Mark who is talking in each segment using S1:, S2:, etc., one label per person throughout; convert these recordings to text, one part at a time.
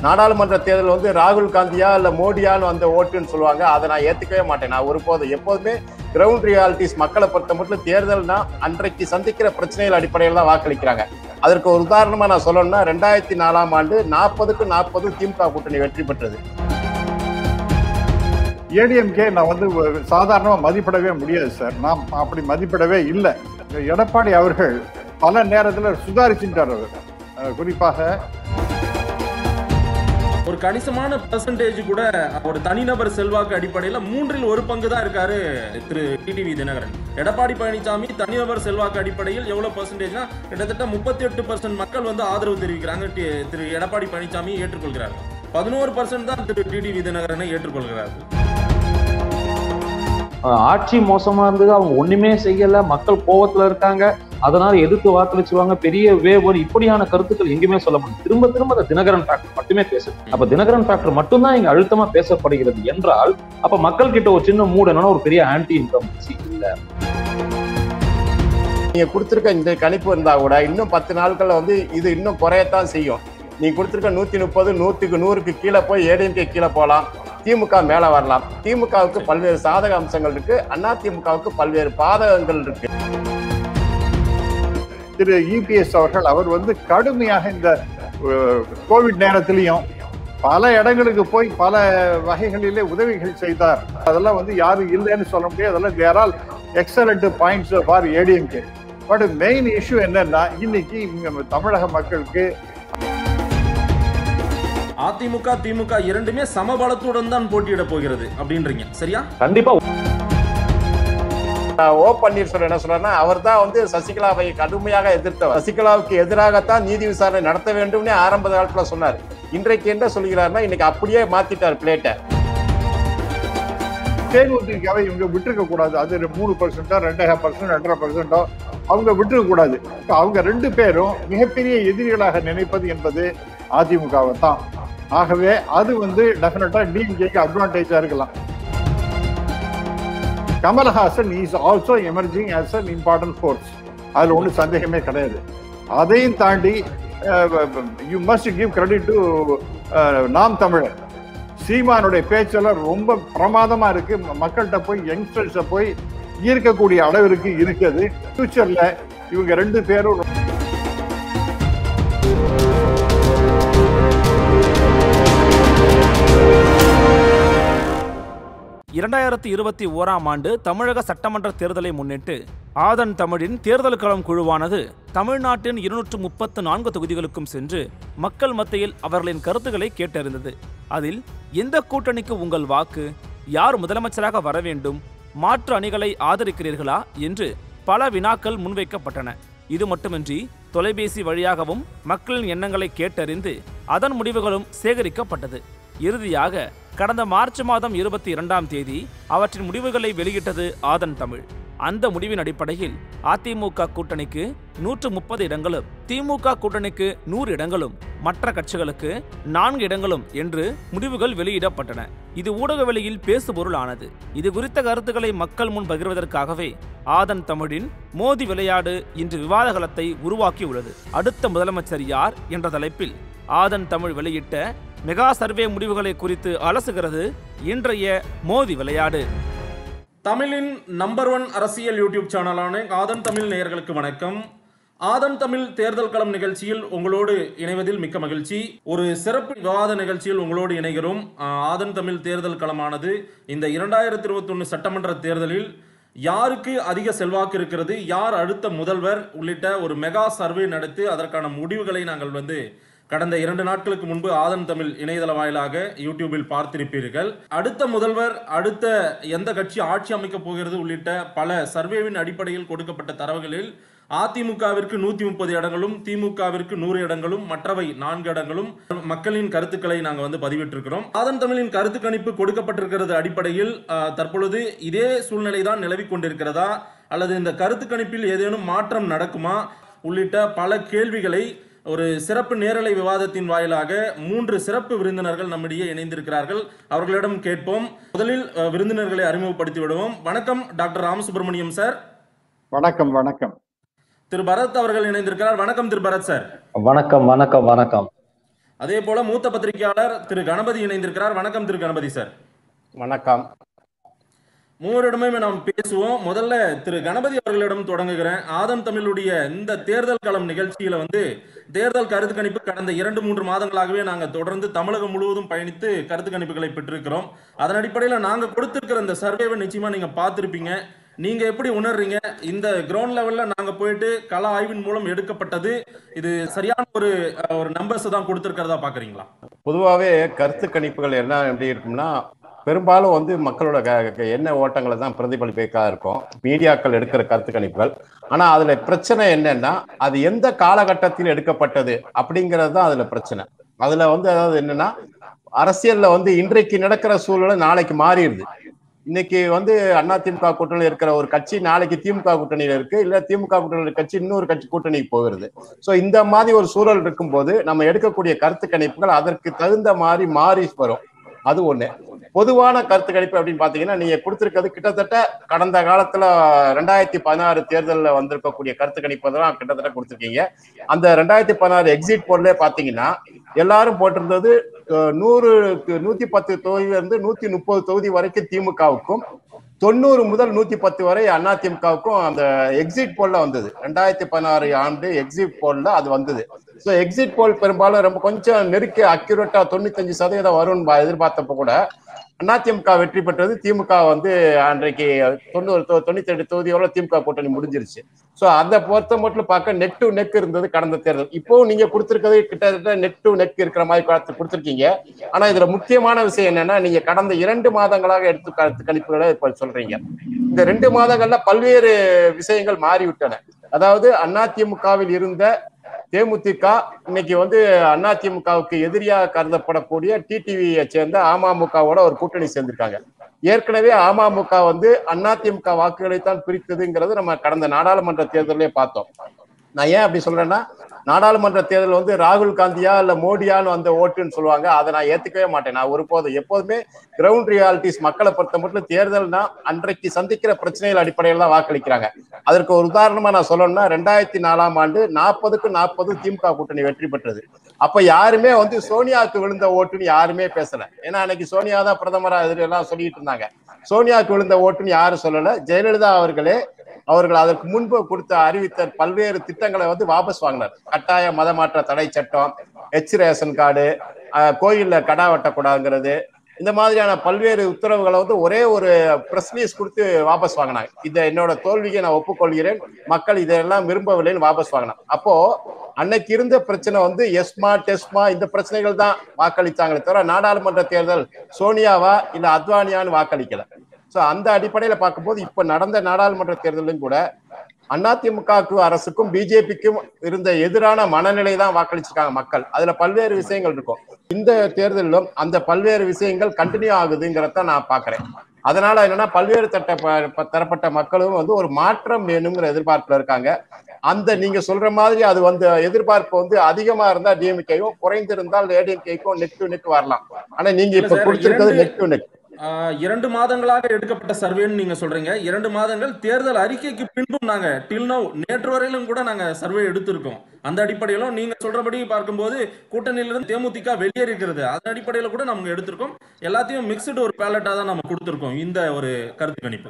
S1: நாடாளுமன்ற தேர்தல் வந்து ராகுல் காந்தியா இல்ல மோடியான்னு வந்த ஓட்டுன்னு சொல்லுவாங்க அதை நான் ஏத்துக்கவே மாட்டேன் நான் ஒருபோதும் எப்போதுமே கிரவுண்ட் ரியாலிட்டிஸ் மக்களை பொறுத்த மட்டும் தேர்தல்னா அன்றைக்கு சந்திக்கிற பிரச்சனைகள் அடிப்படையில் தான் வாக்களிக்கிறாங்க அதற்கு ஒரு உதாரணமா நான் சொல்லணும்னா ரெண்டாயிரத்தி நாலாம் ஆண்டு நாற்பதுக்கு நாற்பது திமுக கூட்டணி வெற்றி பெற்றது
S2: ஏடிஎம்கே நான் வந்து ஒரு சாதாரணமா மதிப்பிடவே முடியாது சார் நாம் அப்படி மதிப்பிடவே இல்லை எடப்பாடி அவர்கள் பல நேரத்துல சுதாரிச்சுட்டார் அவர் அஹ் குறிப்பாக
S3: ஒரு கணிசமான பெர்சன்டேஜ் கூட ஒரு தனிநபர் செல்வாக்கு அடிப்படையில் மூன்றில் ஒரு பங்கு தான் இருக்காரு திரு டிடிவி தினகரன் எடப்பாடி பழனிசாமி தனிநபர் செல்வாக்கு அடிப்படையில் எவ்வளவு பெர்சன்டேஜ்னா கிட்டத்தட்ட முப்பத்தி எட்டு பர்சன்ட் மக்கள் வந்து ஆதரவு தெரிவிக்கிறாங்க டி- திரு எடப்பாடி பழனிசாமி ஏற்றுக்கொள்கிறார்கள் பதினோரு பர்சன்ட் தான் திரு டிடிவி தினகரனை ஏற்றுக்கொள்கிறார்கள்
S4: அஹ் ஆட்சி மோசமா இருந்தது அவங்க ஒண்ணுமே செய்யல மக்கள் கோவத்துல இருக்காங்க அதனால எதிர்த்து வாக்களிச்சுவாங்க பெரிய வேவ் இப்படியான கருத்துக்கள் எங்கேயுமே சொல்ல முடியும் திரும்ப திரும்ப அந்த தினகரன் ஃபேக்டர் மட்டுமே பேசுது அப்ப தினகரன் ஃபேக்டர் மட்டும்தான் இங்க அழுத்தமா பேசப்படுகிறது என்றால் அப்ப மக்கள் கிட்ட ஒரு சின்ன மூடு என்னன்னா ஒரு பெரிய ஆன்டி இன்கம் இல்ல
S1: நீங்க கொடுத்திருக்க இந்த கணிப்பு இருந்தா கூட இன்னும் பத்து நாட்கள்ல வந்து இது இன்னும் குறையத்தான் செய்யும் நீ கொடுத்திருக்க நூத்தி முப்பது நூத்துக்கு நூறுக்கு கீழே போய் ஏடிஎம்கே கீழே போகலாம் திமுக மேல வரலாம் திமுகவுக்கு பல்வேறு சாதக அம்சங்கள் இருக்கு அண்ணா திமுகவுக்கு பல்வேறு பாதகங்கள் இருக்கு
S2: திரு இபிஎஸ் அவர்கள் அவர் வந்து கடுமையாக இந்த அஹ், கோவிட் நேரத்திலையும் பல இடங்களுக்கு போய் பல வகைகளிலே உதவிகள் செய்தார் அதெல்லாம் வந்து யாரும் இல்லைன்னு சொல்ல முடியாது அதெல்லாம் they're all excellent points for ADMK but main issue என்னன்னா இன்னைக்கு இங்க தமிழக மக்களுக்கு
S3: அதிமுக திமுக இரண்டுமே சமபலத்துடன் தான் போட்டியிட போகிறது அப்படின்றீங்க சரியா
S4: கண்டிப்பா
S1: ஓ பன்னீர்செல்வம் என்ன சொல்றாருன்னா அவர் தான் வந்து சசிகலாவை கடுமையாக எதிர்த்தவர் சசிகலாவுக்கு எதிராகத்தான் நீதி விசாரணை நடத்த வேண்டும்னே ஆரம்ப காலத்துல சொன்னார் இன்றைக்கு என்ன சொல்கிறாருன்னா இன்னைக்கு அப்படியே மாத்திட்டார் பிளேட்டை
S2: தேமுதிகவை இவங்க விட்டுருக்க கூடாது அது மூணு பர்சன்டோ ரெண்டரை பர்சன்ட் ரெண்டரை பர்சன்டோ அவங்க விட்டுருக்க கூடாது அவங்க ரெண்டு பேரும் மிகப்பெரிய எதிரிகளாக நினைப்பது என்பது அதிமுகவை தான் ஆகவே அது வந்து டெஃபினட்டா டிஎம்கேக்கு அட்வான்டேஜா இருக்கலாம் Kamal Haasan is also emerging as an important force அதுல ஒன்றும் சந்தேகமே கிடையாது அதையும் தாண்டி you must give credit to Naam Tamilar சீமானுடைய பேச்செல்லாம் ரொம்ப பிரமாதமா இருக்கு ம- மக்கள்கிட்ட போய் யங்ஸ்டர்ஸ போய் ஈர்க்கக்கூடிய அளவிற்கு இருக்குது ஃபியூச்சர்ல இவங்க ரெண்டு பேரும்
S5: இரண்டாயிரத்தி இருபத்தி ஓராம் ஆண்டு தமிழக சட்டமன்ற தேர்தலை முன்னிட்டு ஆதன் தமிழின் தேர்தல் களம் குழுவானது தமிழ்நாட்டின் இருநூற்று முப்பத்து நான்கு தொகுதிகளுக்கும் சென்று மக்கள் மத்தியில் அவர்களின் கருத்துக்களை கேட்டறிந்தது அதில் எந்த கூட்டணிக்கு உங்கள் வாக்கு யார் முதலமைச்சராக வர வேண்டும் மாற்று அணிகளை ஆதரிக்கிறீர்களா என்று பல வினாக்கள் முன்வைக்கப்பட்டன இது மட்டுமின்றி தொலைபேசி வழியாகவும் மக்களின் எண்ணங்களை கேட்டறிந்து அதன் முடிவுகளும் சேகரிக்கப்பட்டது இறுதியாக கடந்த மார்ச் மாதம் இருபத்தி இரண்டாம் தேதி அவற்றின் முடிவுகளை வெளியிட்டது ஆதன் தமிழ் அந்த முடிவின் அடிப்படையில் அதிமுக கூட்டணிக்கு நூற்று முப்பது இடங்களும் திமுக கூட்டணிக்கு நூறு இடங்களும் மற்ற கட்சிகளுக்கு நான்கு இடங்களும் என்று முடிவுகள் வெளியிடப்பட்டன இது ஊடக வெளியில் பேசுபொருள் ஆனது இது குறித்த கருத்துக்களை மக்கள் முன் பகிர்வதற்காகவே ஆதன் தமிழின் மோதி விளையாடு இன்று விவாதகலத்தை உருவாக்கியுள்ளது அடுத்த முதலமைச்சர் யார் என்ற தலைப்பில் ஆதன் தமிழ் வெளியிட்ட மெகா சர்வே முடிவுகளை குறித்து அலசுகிறது இன்றைய மோதி விளையாடு
S3: தமிழின் நம்பர் ஒன் அரசியல் யூடியூப் சேனலான ஆதன் தமிழ் நேயர்களுக்கு வணக்கம் ஆதன் தமிழ் தேர்தல் களம் நிகழ்ச்சியில் உங்களோடு இணைவதில் மிக்க மகிழ்ச்சி ஒரு சிறப்பு விவாத நிகழ்ச்சியில் உங்களோடு இணைகிறோம் ஆஹ், ஆதன் தமிழ் தேர்தல் களமானது இந்த இரண்டாயிரத்தி இருபத்தொன்னு சட்டமன்ற தேர்தலில் யாருக்கு அதிக செல்வாக்கு இருக்கிறது யார் அடுத்த முதல்வர் உள்ளிட்ட ஒரு மெகா சர்வே நடத்தி அதற்கான முடிவுகளை நாங்கள் வந்து கடந்த இரண்டு நாட்களுக்கு முன்பு ஆதன் தமிழ் இணையதள வாயிலாக யூடியூபில் பார்த்திருப்பீர்கள் அடுத்த முதல்வர் அடுத்த எந்த கட்சி ஆட்சி அமைக்கப் போகிறது உள்ளிட்ட பல சர்வேவின் அடிப்படையில் கொடுக்கப்பட்ட தரவுகளில் அதிமுகவிற்கு நூத்தி முப்பது இடங்களும் திமுகவிற்கு நூறு இடங்களும் மற்றவை நான்கு இடங்களும் மக்களின் கருத்துக்களை நாங்க வந்து பதிவிட்டிருக்கிறோம் ஆதன் தமிழின் கருத்து கணிப்பு கொடுக்கப்பட்டிருக்கிறது அடிப்படையில் ஆஹ், தற்பொழுது இதே சூழ்நிலை தான் நிலவிக் கொண்டிருக்கிறதா அல்லது இந்த கருத்து கணிப்பில் ஏதேனும் மாற்றம் நடக்குமா உள்ளிட்ட பல கேள்விகளை ஒரு சிறப்பு நேரலை விவாதத்தின் வாயிலாக மூன்று சிறப்பு விருந்தினர்கள் நம்மிடையே இணைந்திருக்கிறார்கள் அவர்களிடம் கேட்போம் முதலில் அஹ், விருந்தினர்களை அறிமுகப்படுத்தி விடுவோம் வணக்கம் டாக்டர் ராமசுப்ரமணியம் சார்
S2: வணக்கம் வணக்கம்
S3: திரு பரத் அவர்கள் இணைந்திருக்கிறார் வணக்கம் திரு பரத் சார்
S4: வணக்கம் வணக்கம் வணக்கம்
S3: அதே போல மூத்த பத்திரிகையாளர் திரு கணபதி இணைந்திருக்கிறார் வணக்கம் திரு கணபதி சார்
S1: வணக்கம்
S3: மூவரிடமே நாம் பேசுவோம் முதல்ல திரு கணபதி அவர்களிடம் தொடங்குகிறேன் ஆதம் தமிழுடைய இந்த தேர்தல் களம் நிகழ்ச்சியில வந்து தேர்தல் கருத்து கணிப்பு கடந்த இரண்டு மூன்று மாதங்களாகவே நாங்க தொடர்ந்து தமிழகம் முழுவதும் பயணித்து கருத்து கணிப்புகளை பெற்றிருக்கிறோம் அதன் அடிப்படையில் நாங்க கொடுத்திருக்கிற இந்த சர்வேவை நிச்சயமா நீங்க பார்த்திருப்பீங்க நீங்க எப்படி உணர்றீங்க இந்த கிரவுண்ட் லெவல்ல நாங்க போயிட்டு கள ஆய்வின் மூலம் எடுக்கப்பட்டது இது சரியான ஒரு அஹ், ஒரு நம்பர்ஸ் தான் கொடுத்திருக்கிறதா பாக்குறீங்களா
S1: பொதுவாகவே கருத்து கணிப்புகள் என்ன எப்படி இருக்கும்னா பெரும்பாலும் வந்து மக்களோட க- க- எண்ண ஓட்டங்களை தான் பிரதிபலிப்பா இருக்கும் மீடியாக்கள் எடுக்கிற கருத்து கணிப்புகள் ஆனா அதுல பிரச்சனை என்னன்னா அது எந்த காலகட்டத்தில் எடுக்கப்பட்டது அப்படிங்கிறது தான் அதுல பிரச்சனை அதுல வந்து அதாவது என்னன்னா அரசியல்ல வந்து இன்றைக்கு நடக்கிற சூழ்நிலை நாளைக்கு மாறிடுது இன்னைக்கு வந்து அதிமுக கூட்டணியில் இருக்கிற ஒரு கட்சி நாளைக்கு திமுக கூட்டணியில இருக்கு இல்ல திமுக கூட்டணியில் கட்சி இன்னொரு கட்சி கூட்டணிக்கு போகிறது சோ இந்த மாதிரி ஒரு சூழல் இருக்கும்போது நம்ம எடுக்கக்கூடிய கருத்து கணிப்புகள் அதற்கு தகுந்த மாதிரி மாறி வரும் அது ஒண்ணு பொதுவான கருத்து கணிப்பு அப்படின்னு பாத்தீங்கன்னா நீங்க கொடுத்திருக்கிறது கிட்டத்தட்ட கடந்த காலத்துல ரெண்டாயிரத்தி பதினாறு தேர்தலில் வந்திருக்கக்கூடிய கருத்து கணிப்பு தான் கிட்டத்தட்ட கொடுத்திருக்கீங்க அந்த ரெண்டாயிரத்தி பதினாறு எக்ஸிட் போர்ட்ல பாத்தீங்கன்னா எல்லாரும் போட்டிருந்தது அஹ், நூறு நூத்தி பத்து தொகுதியில இருந்து நூத்தி முப்பது தொகுதி வரைக்கும் திமுகவுக்கும் தொண்ணூறு முதல் நூத்தி பத்து வரை அதிமுகவுக்கும் அந்த எக்ஸிட் போல்ல வந்தது ரெண்டாயிரத்தி பதினாறு ஆண்டு எக்ஸிட் போல்ல அது வந்தது ஸோ எக்ஸிட் போல் பெரும்பாலும் ரொம்ப கொஞ்சம் நெருக்கி அக்யூரேட்டா தொண்ணூத்தஞ்சு சதவீதம் வரும்னு பா- எதிர்பார்த்தப்ப கூட அதிமுக வெற்றி பெற்றது திமுக வந்து அன்றைக்கு தொண்ணூறு தொ- தொண்ணூத்தி ரெண்டு தொகுதியோட திமுக கூட்டணி முடிஞ்சிருச்சு ஸோ அதை பொறுத்த மட்டும் பார்க்க நெக் டு நெக் இருந்தது கடந்த தேர்தல் இப்போ நீங்க கொடுத்திருக்கிறது கிட்டத்தட்ட நெக் டு நெக் இருக்கிற மாதிரி பார்த்து கொடுத்திருக்கீங்க ஆனா இதுல முக்கியமான விஷயம் என்னன்னா நீங்க கடந்த இரண்டு மாதங்களாக எடுத்து கருத்து கணிப்புகளை இப்ப சொல்றீங்க இந்த ரெண்டு மாதங்கள்ல பல்வேறு விஷயங்கள் மாறிவிட்டன அதாவது அதிமுகவில் இருந்த தேமுதிக இன்னைக்கு வந்து அதிமுகவுக்கு எதிரியாக கருதப்படக்கூடிய டிடிவியை சேர்ந்த அமமுகவோட ஒரு கூட்டணி சேர்ந்திருக்காங்க ஏற்கனவே அமமுக வந்து அதிமுக வாக்குகளை தான் பிரித்ததுங்கிறது நம்ம கடந்த நாடாளுமன்ற தேர்தலே பார்த்தோம் நான் ஏன் அப்படி சொல்றேன்னா நாடாளுமன்ற தேர்தல் வந்து ராகுல் காந்தியா இல்ல மோடியான்னு வந்த ஓட்டுன்னு சொல்லுவாங்க அதை நான் ஏத்துக்கவே மாட்டேன் நான் ஒருபோதும் எப்போதுமே கிரவுண்ட் ரியாலிட்டிஸ் மக்களை பொறுத்த மட்டும் தேர்தல்னா அன்றைக்கு சந்திக்கிற பிரச்சனைகள் அடிப்படையில் தான் வாக்களிக்கிறாங்க அதற்கு ஒரு உதாரணமா நான் சொல்லணும்னா ரெண்டாயிரத்தி நாலாம் ஆண்டு நாற்பதுக்கு நாற்பது திமுக கூட்டணி வெற்றி பெற்றது அப்ப யாருமே வந்து சோனியாவுக்கு விழுந்த ஓட்டுன்னு யாருமே பேசல ஏன்னா அன்னைக்கு சோனியா தான் பிரதமரா எதிரெல்லாம் சொல்லிட்டு இருந்தாங்க சோனியாவுக்கு விழுந்த ஓட்டுன்னு யாரும் சொல்லல ஜெயலலிதா அவர்களே அவர்கள் அதற்கு முன்பு கொடுத்த அறிவித்த பல்வேறு திட்டங்களை வந்து வாபஸ் வாங்கினார் கட்டாய மதமாற்ற தடை சட்டம் எச் ரேஷன் கார்டு கோயில்ல கடா வெட்டக்கூடாதுங்கிறது இந்த மாதிரியான பல்வேறு உத்தரவுகளை வந்து ஒரே ஒரு பிரஸ் ரிலீஸ் கொடுத்து வாபஸ் வாங்கினாங்க இதை என்னோட தோல்வியை நான் ஒப்புக்கொள்கிறேன் மக்கள் இதெல்லாம் விரும்பவில்லைன்னு வாபஸ் வாங்கினாங்க அப்போ அன்னைக்கு இருந்த பிரச்சனை வந்து எஸ்மா டெஸ்மா இந்த பிரச்சனைகள் தான் வாக்களித்தாங்களே தவிர நாடாளுமன்ற தேர்தல் சோனியாவா இல்ல அத்வானியான்னு வாக்களிக்கல சோ அந்த அடிப்படையில பார்க்கும்போது இப்ப நடந்த நாடாளுமன்ற தேர்தலும் கூட அதிமுகவுக்கு அரசுக்கும் பிஜேபிக்கும் இருந்த எதிரான மனநிலை தான் வாக்களிச்சிருக்காங்க மக்கள் அதுல பல்வேறு விஷயங்கள் இருக்கும் இந்த தேர்தலிலும் அந்த பல்வேறு விஷயங்கள் கண்டினியூ ஆகுதுங்கிறத நான் பாக்குறேன் அதனால என்னன்னா பல்வேறு தட்ட ப- ப- தரப்பட்ட மக்களும் வந்து ஒரு மாற்றம் வேணுங்கிற எதிர்பார்ப்புல இருக்காங்க அந்த நீங்க சொல்ற மாதிரி அது வந்து எதிர்பார்ப்பு வந்து அதிகமா இருந்தா டிஎம்கேயும் குறைந்திருந்தால் ஏடிஎம்கேக்கும் நெக் டு நெக் வரலாம் ஆனா நீங்க
S3: இல்ல
S1: இப்ப
S3: சார்,
S1: கொடுத்திருக்கிறது
S3: இரண்டு-
S1: நெக் டு நெக்
S3: ஆஹ் இரண்டு மாதங்களாக எடுக்கப்பட்ட சர்வேன்னு நீங்க சொல்றீங்க இரண்டு மாதங்கள் தேர்தல் அறிக்கைக்கு பின்பும் நாங்க டில் நவ் நேற்று வரையிலும் கூட நாங்க சர்வே எடுத்திருக்கோம் அந்த அடிப்படையிலும் நீங்க சொல்றபடி பார்க்கும்போது கூட்டணியிலிருந்து தேமுதிக வெளியேறி இருக்கிறது அதன் அடிப்படையில கூட நம்ம எடுத்திருக்கோம் எல்லாத்தையும் மிக்சடு ஒரு பேலட்டா தான் நம்ம கொடுத்திருக்கோம் இந்த ஒரு கருத்து கணிப்பு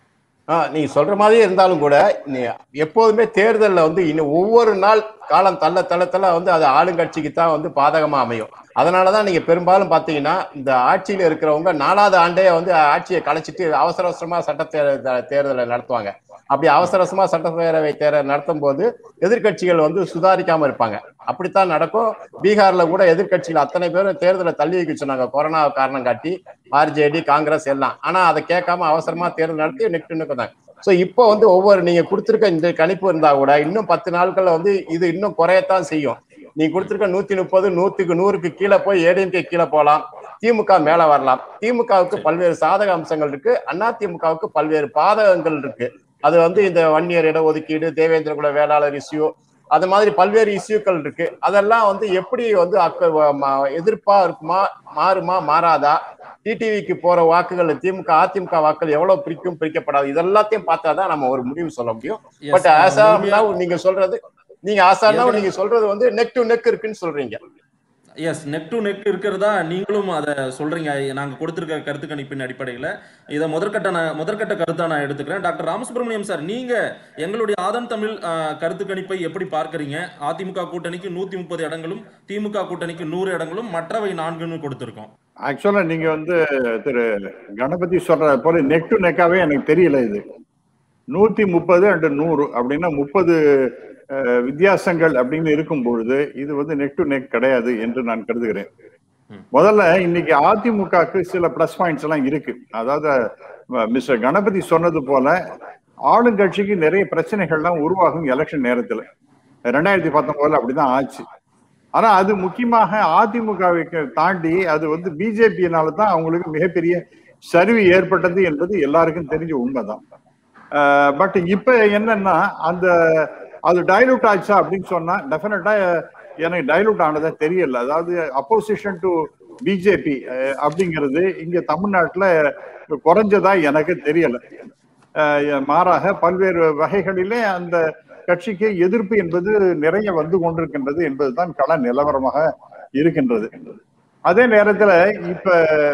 S1: ஆ நீங்க சொல்ற மாதிரியே இருந்தாலும் கூட நீ எப்போதுமே தேர்தல்ல வந்து இன்னும் ஒவ்வொரு நாள் காலம் தள்ள தள்ள தள்ள வந்து அது ஆளுங்கட்சிக்கு தான் வந்து பாதகமா அமையும் அதனாலதான் நீங்க பெரும்பாலும் பாத்தீங்கன்னா இந்த ஆட்சியில இருக்கிறவங்க நாலாவது ஆண்டே வந்து ஆட்சியை கலைச்சிட்டு அவசர அவசரமா சட்ட தேர்தல் தேர்தலை நடத்துவாங்க அப்படி அவசர அவசரமா சட்டப்பேரவை தேர்தல் நடத்தும் போது எதிர்க்கட்சிகள் வந்து சுதாரிக்காம இருப்பாங்க அப்படித்தான் நடக்கும் பீகார்ல கூட எதிர்க்கட்சிகள் அத்தனை பேரும் தேர்தலை தள்ளி வைக்க சொன்னாங்க கொரோனா காரணம் காட்டி ஆர்ஜேடி காங்கிரஸ் எல்லாம் ஆனா அதை கேட்காம அவசரமா தேர்தல் நடத்தி நெக்டு நிற்கிறாங்க சோ இப்போ வந்து ஒவ்வொரு நீங்க கொடுத்திருக்க இந்த கணிப்பு இருந்தா கூட இன்னும் பத்து நாட்கள்ல வந்து இது இன்னும் குறையத்தான் செய்யும் நீங்க கொடுத்திருக்க நூத்தி முப்பது நூத்துக்கு நூறுக்கு கீழே போய் ஏடிஎம்கே கீழே போகலாம் திமுக மேல வரலாம் திமுகவுக்கு பல்வேறு சாதக அம்சங்கள் இருக்கு அதிமுகவுக்கு பல்வேறு பாதகங்கள் இருக்கு அது வந்து இந்த வன்னியர் இடஒதுக்கீடு தேவேந்திர குல வேளாளர் இஷ்யூ அது மாதிரி பல்வேறு இஷ்யூக்கள் இருக்கு அதெல்லாம் வந்து எப்படி வந்து அக்க ம- எதிர்ப்பா இருக்குமா மாறுமா மாறாதா டிடிவிக்கு போற வாக்குகள் திமுக அதிமுக வாக்குகள் எவ்வளவு பிரிக்கும் பிரிக்கப்படாது இதெல்லாத்தையும் பார்த்தாதான் நம்ம ஒரு முடிவு சொல்ல முடியும்
S3: Yes,
S1: பட்
S3: sir.
S1: ஆசா
S3: முழுமையா-
S1: நீங்க சொல்றது நீங்க ஆசானா நீங்க சொல்றது வந்து நெக் டு நெக் இருக்குன்னு சொல்றீங்க
S3: எஸ் நெக் டு நெக் இருக்கிறதா நீங்களும் அதை சொல்றீங்க நாங்க கொடுத்திருக்க கருத்து கணிப்பின் அடிப்படையில் இதை முதற்கட்ட நான் முதற்கட்ட கருத்தா நான் எடுத்துக்கிறேன் டாக்டர் ராமசுப்ரமணியம் சார் நீங்க எங்களுடைய ஆதன் தமிழ் அஹ், கருத்து கணிப்பை எப்படி பார்க்கறீங்க அதிமுக கூட்டணிக்கு நூத்தி முப்பது இடங்களும் திமுக கூட்டணிக்கு நூறு இடங்களும் மற்றவை நான்குன்னு கொடுத்திருக்கோம்
S2: ஆக்சுவலா நீங்க வந்து திரு கணபதி சொல்ற போல நெக் டு நெக்காவே எனக்கு தெரியல இது நூத்தி முப்பது அண்ட் நூறு அப்படின்னா முப்பது வித்தியாசங்கள் அப்படின்னு இருக்கும் பொழுது இது வந்து நெக் டு நெக் கிடையாது என்று நான் கருதுகிறேன்
S3: ம்.
S2: முதல்ல இன்னைக்கு அதிமுகக்கு சில பிளஸ் பாயிண்ட்ஸ் எல்லாம் இருக்கு அதாவது மிஸ்டர் கணபதி சொன்னது போல ஆளுங்கட்சிக்கு நிறைய பிரச்சனைகள்லாம் உருவாகும் எலெக்ஷன் நேரத்துல ரெண்டாயிரத்தி பத்தொன்பதுல அப்படிதான் ஆச்சு ஆனா அது முக்கியமாக அதிமுகவை தாண்டி அது வந்து பிஜேபியினால தான் அவங்களுக்கு மிகப்பெரிய சரிவு ஏற்பட்டது என்பது எல்லாருக்கும் தெரிஞ்ச உண்மைதான் பட் இப்ப என்னன்னா அந்த அது டைலூட் ஆச்சா அப்படின்னு சொன்னா டெஃபினட்டா எனக்கு டைலூட் ஆனதா தெரியல அதாவது அப்போசிஷன் டு பிஜேபி அப்படிங்கிறது இங்க தமிழ்நாட்டுல குறைஞ்சதா எனக்கு தெரியல அஹ் மாறாக பல்வேறு வகைகளிலே அந்த கட்சிக்கு எதிர்ப்பு என்பது நிறைய வந்து கொண்டிருக்கின்றது என்பதுதான் கள நிலவரமாக இருக்கின்றது அதே நேரத்துல இப்ப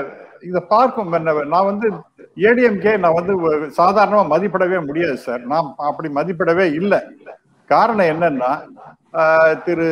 S2: இத பார்க்கும் என்ன- நான் வந்து ஏடிஎம்கே நான் வந்து சாதாரணமா மதிப்பிடவே முடியாது சார் நான் அப்படி மதிப்பிடவே இல்லை காரணம் என்னன்னா ஆஹ், திரு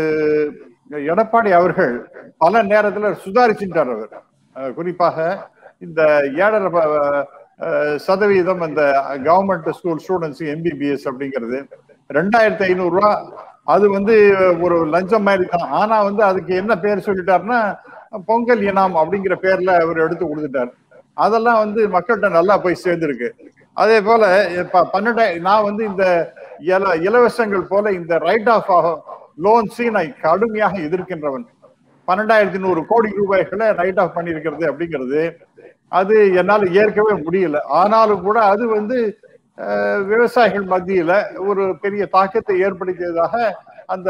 S2: எடப்பாடி அவர்கள் பல நேரத்துல சுதாரிச்சுட்டார் அவர் ஆஹ், குறிப்பாக இந்த ஏழரை ப- ஆஹ், சதவீதம் அந்த கவர்மெண்ட் ஸ்கூல் ஸ்டூடெண்ட்ஸ் எம்பிபிஎஸ் அப்படிங்கிறது ரெண்டாயிரத்தி ஐநூறு ரூபா அது வந்து ஒரு லஞ்சம் மாதிரி தான் ஆனா வந்து அதுக்கு என்ன பேர் சொல்லிட்டாருன்னா பொங்கல் இனாம் அப்படிங்கிற பேர்ல அவர் எடுத்து கொடுத்துட்டார் அதெல்லாம் வந்து மக்கள்கிட்ட நல்லா போய் சேர்ந்துருக்கு அதே போல இப்ப பன்னெண்டாயிரம் நான் வந்து இந்த இல இலவசங்கள் போல இந்த ரைட் ஆஃப் லோன்ஸையும் நான் கடுமையாக எதிர்க்கின்றவன் பன்னெண்டாயிரத்தி நூறு கோடி ரூபாய்களை ரைட் ஆஃப் பண்ணியிருக்கிறது அப்படிங்கிறது அது என்னால் ஏற்கவே முடியல ஆனாலும் கூட அது வந்து அஹ், விவசாயிகள் மத்தியில ஒரு பெரிய தாக்கத்தை ஏற்படுத்தியதாக அந்த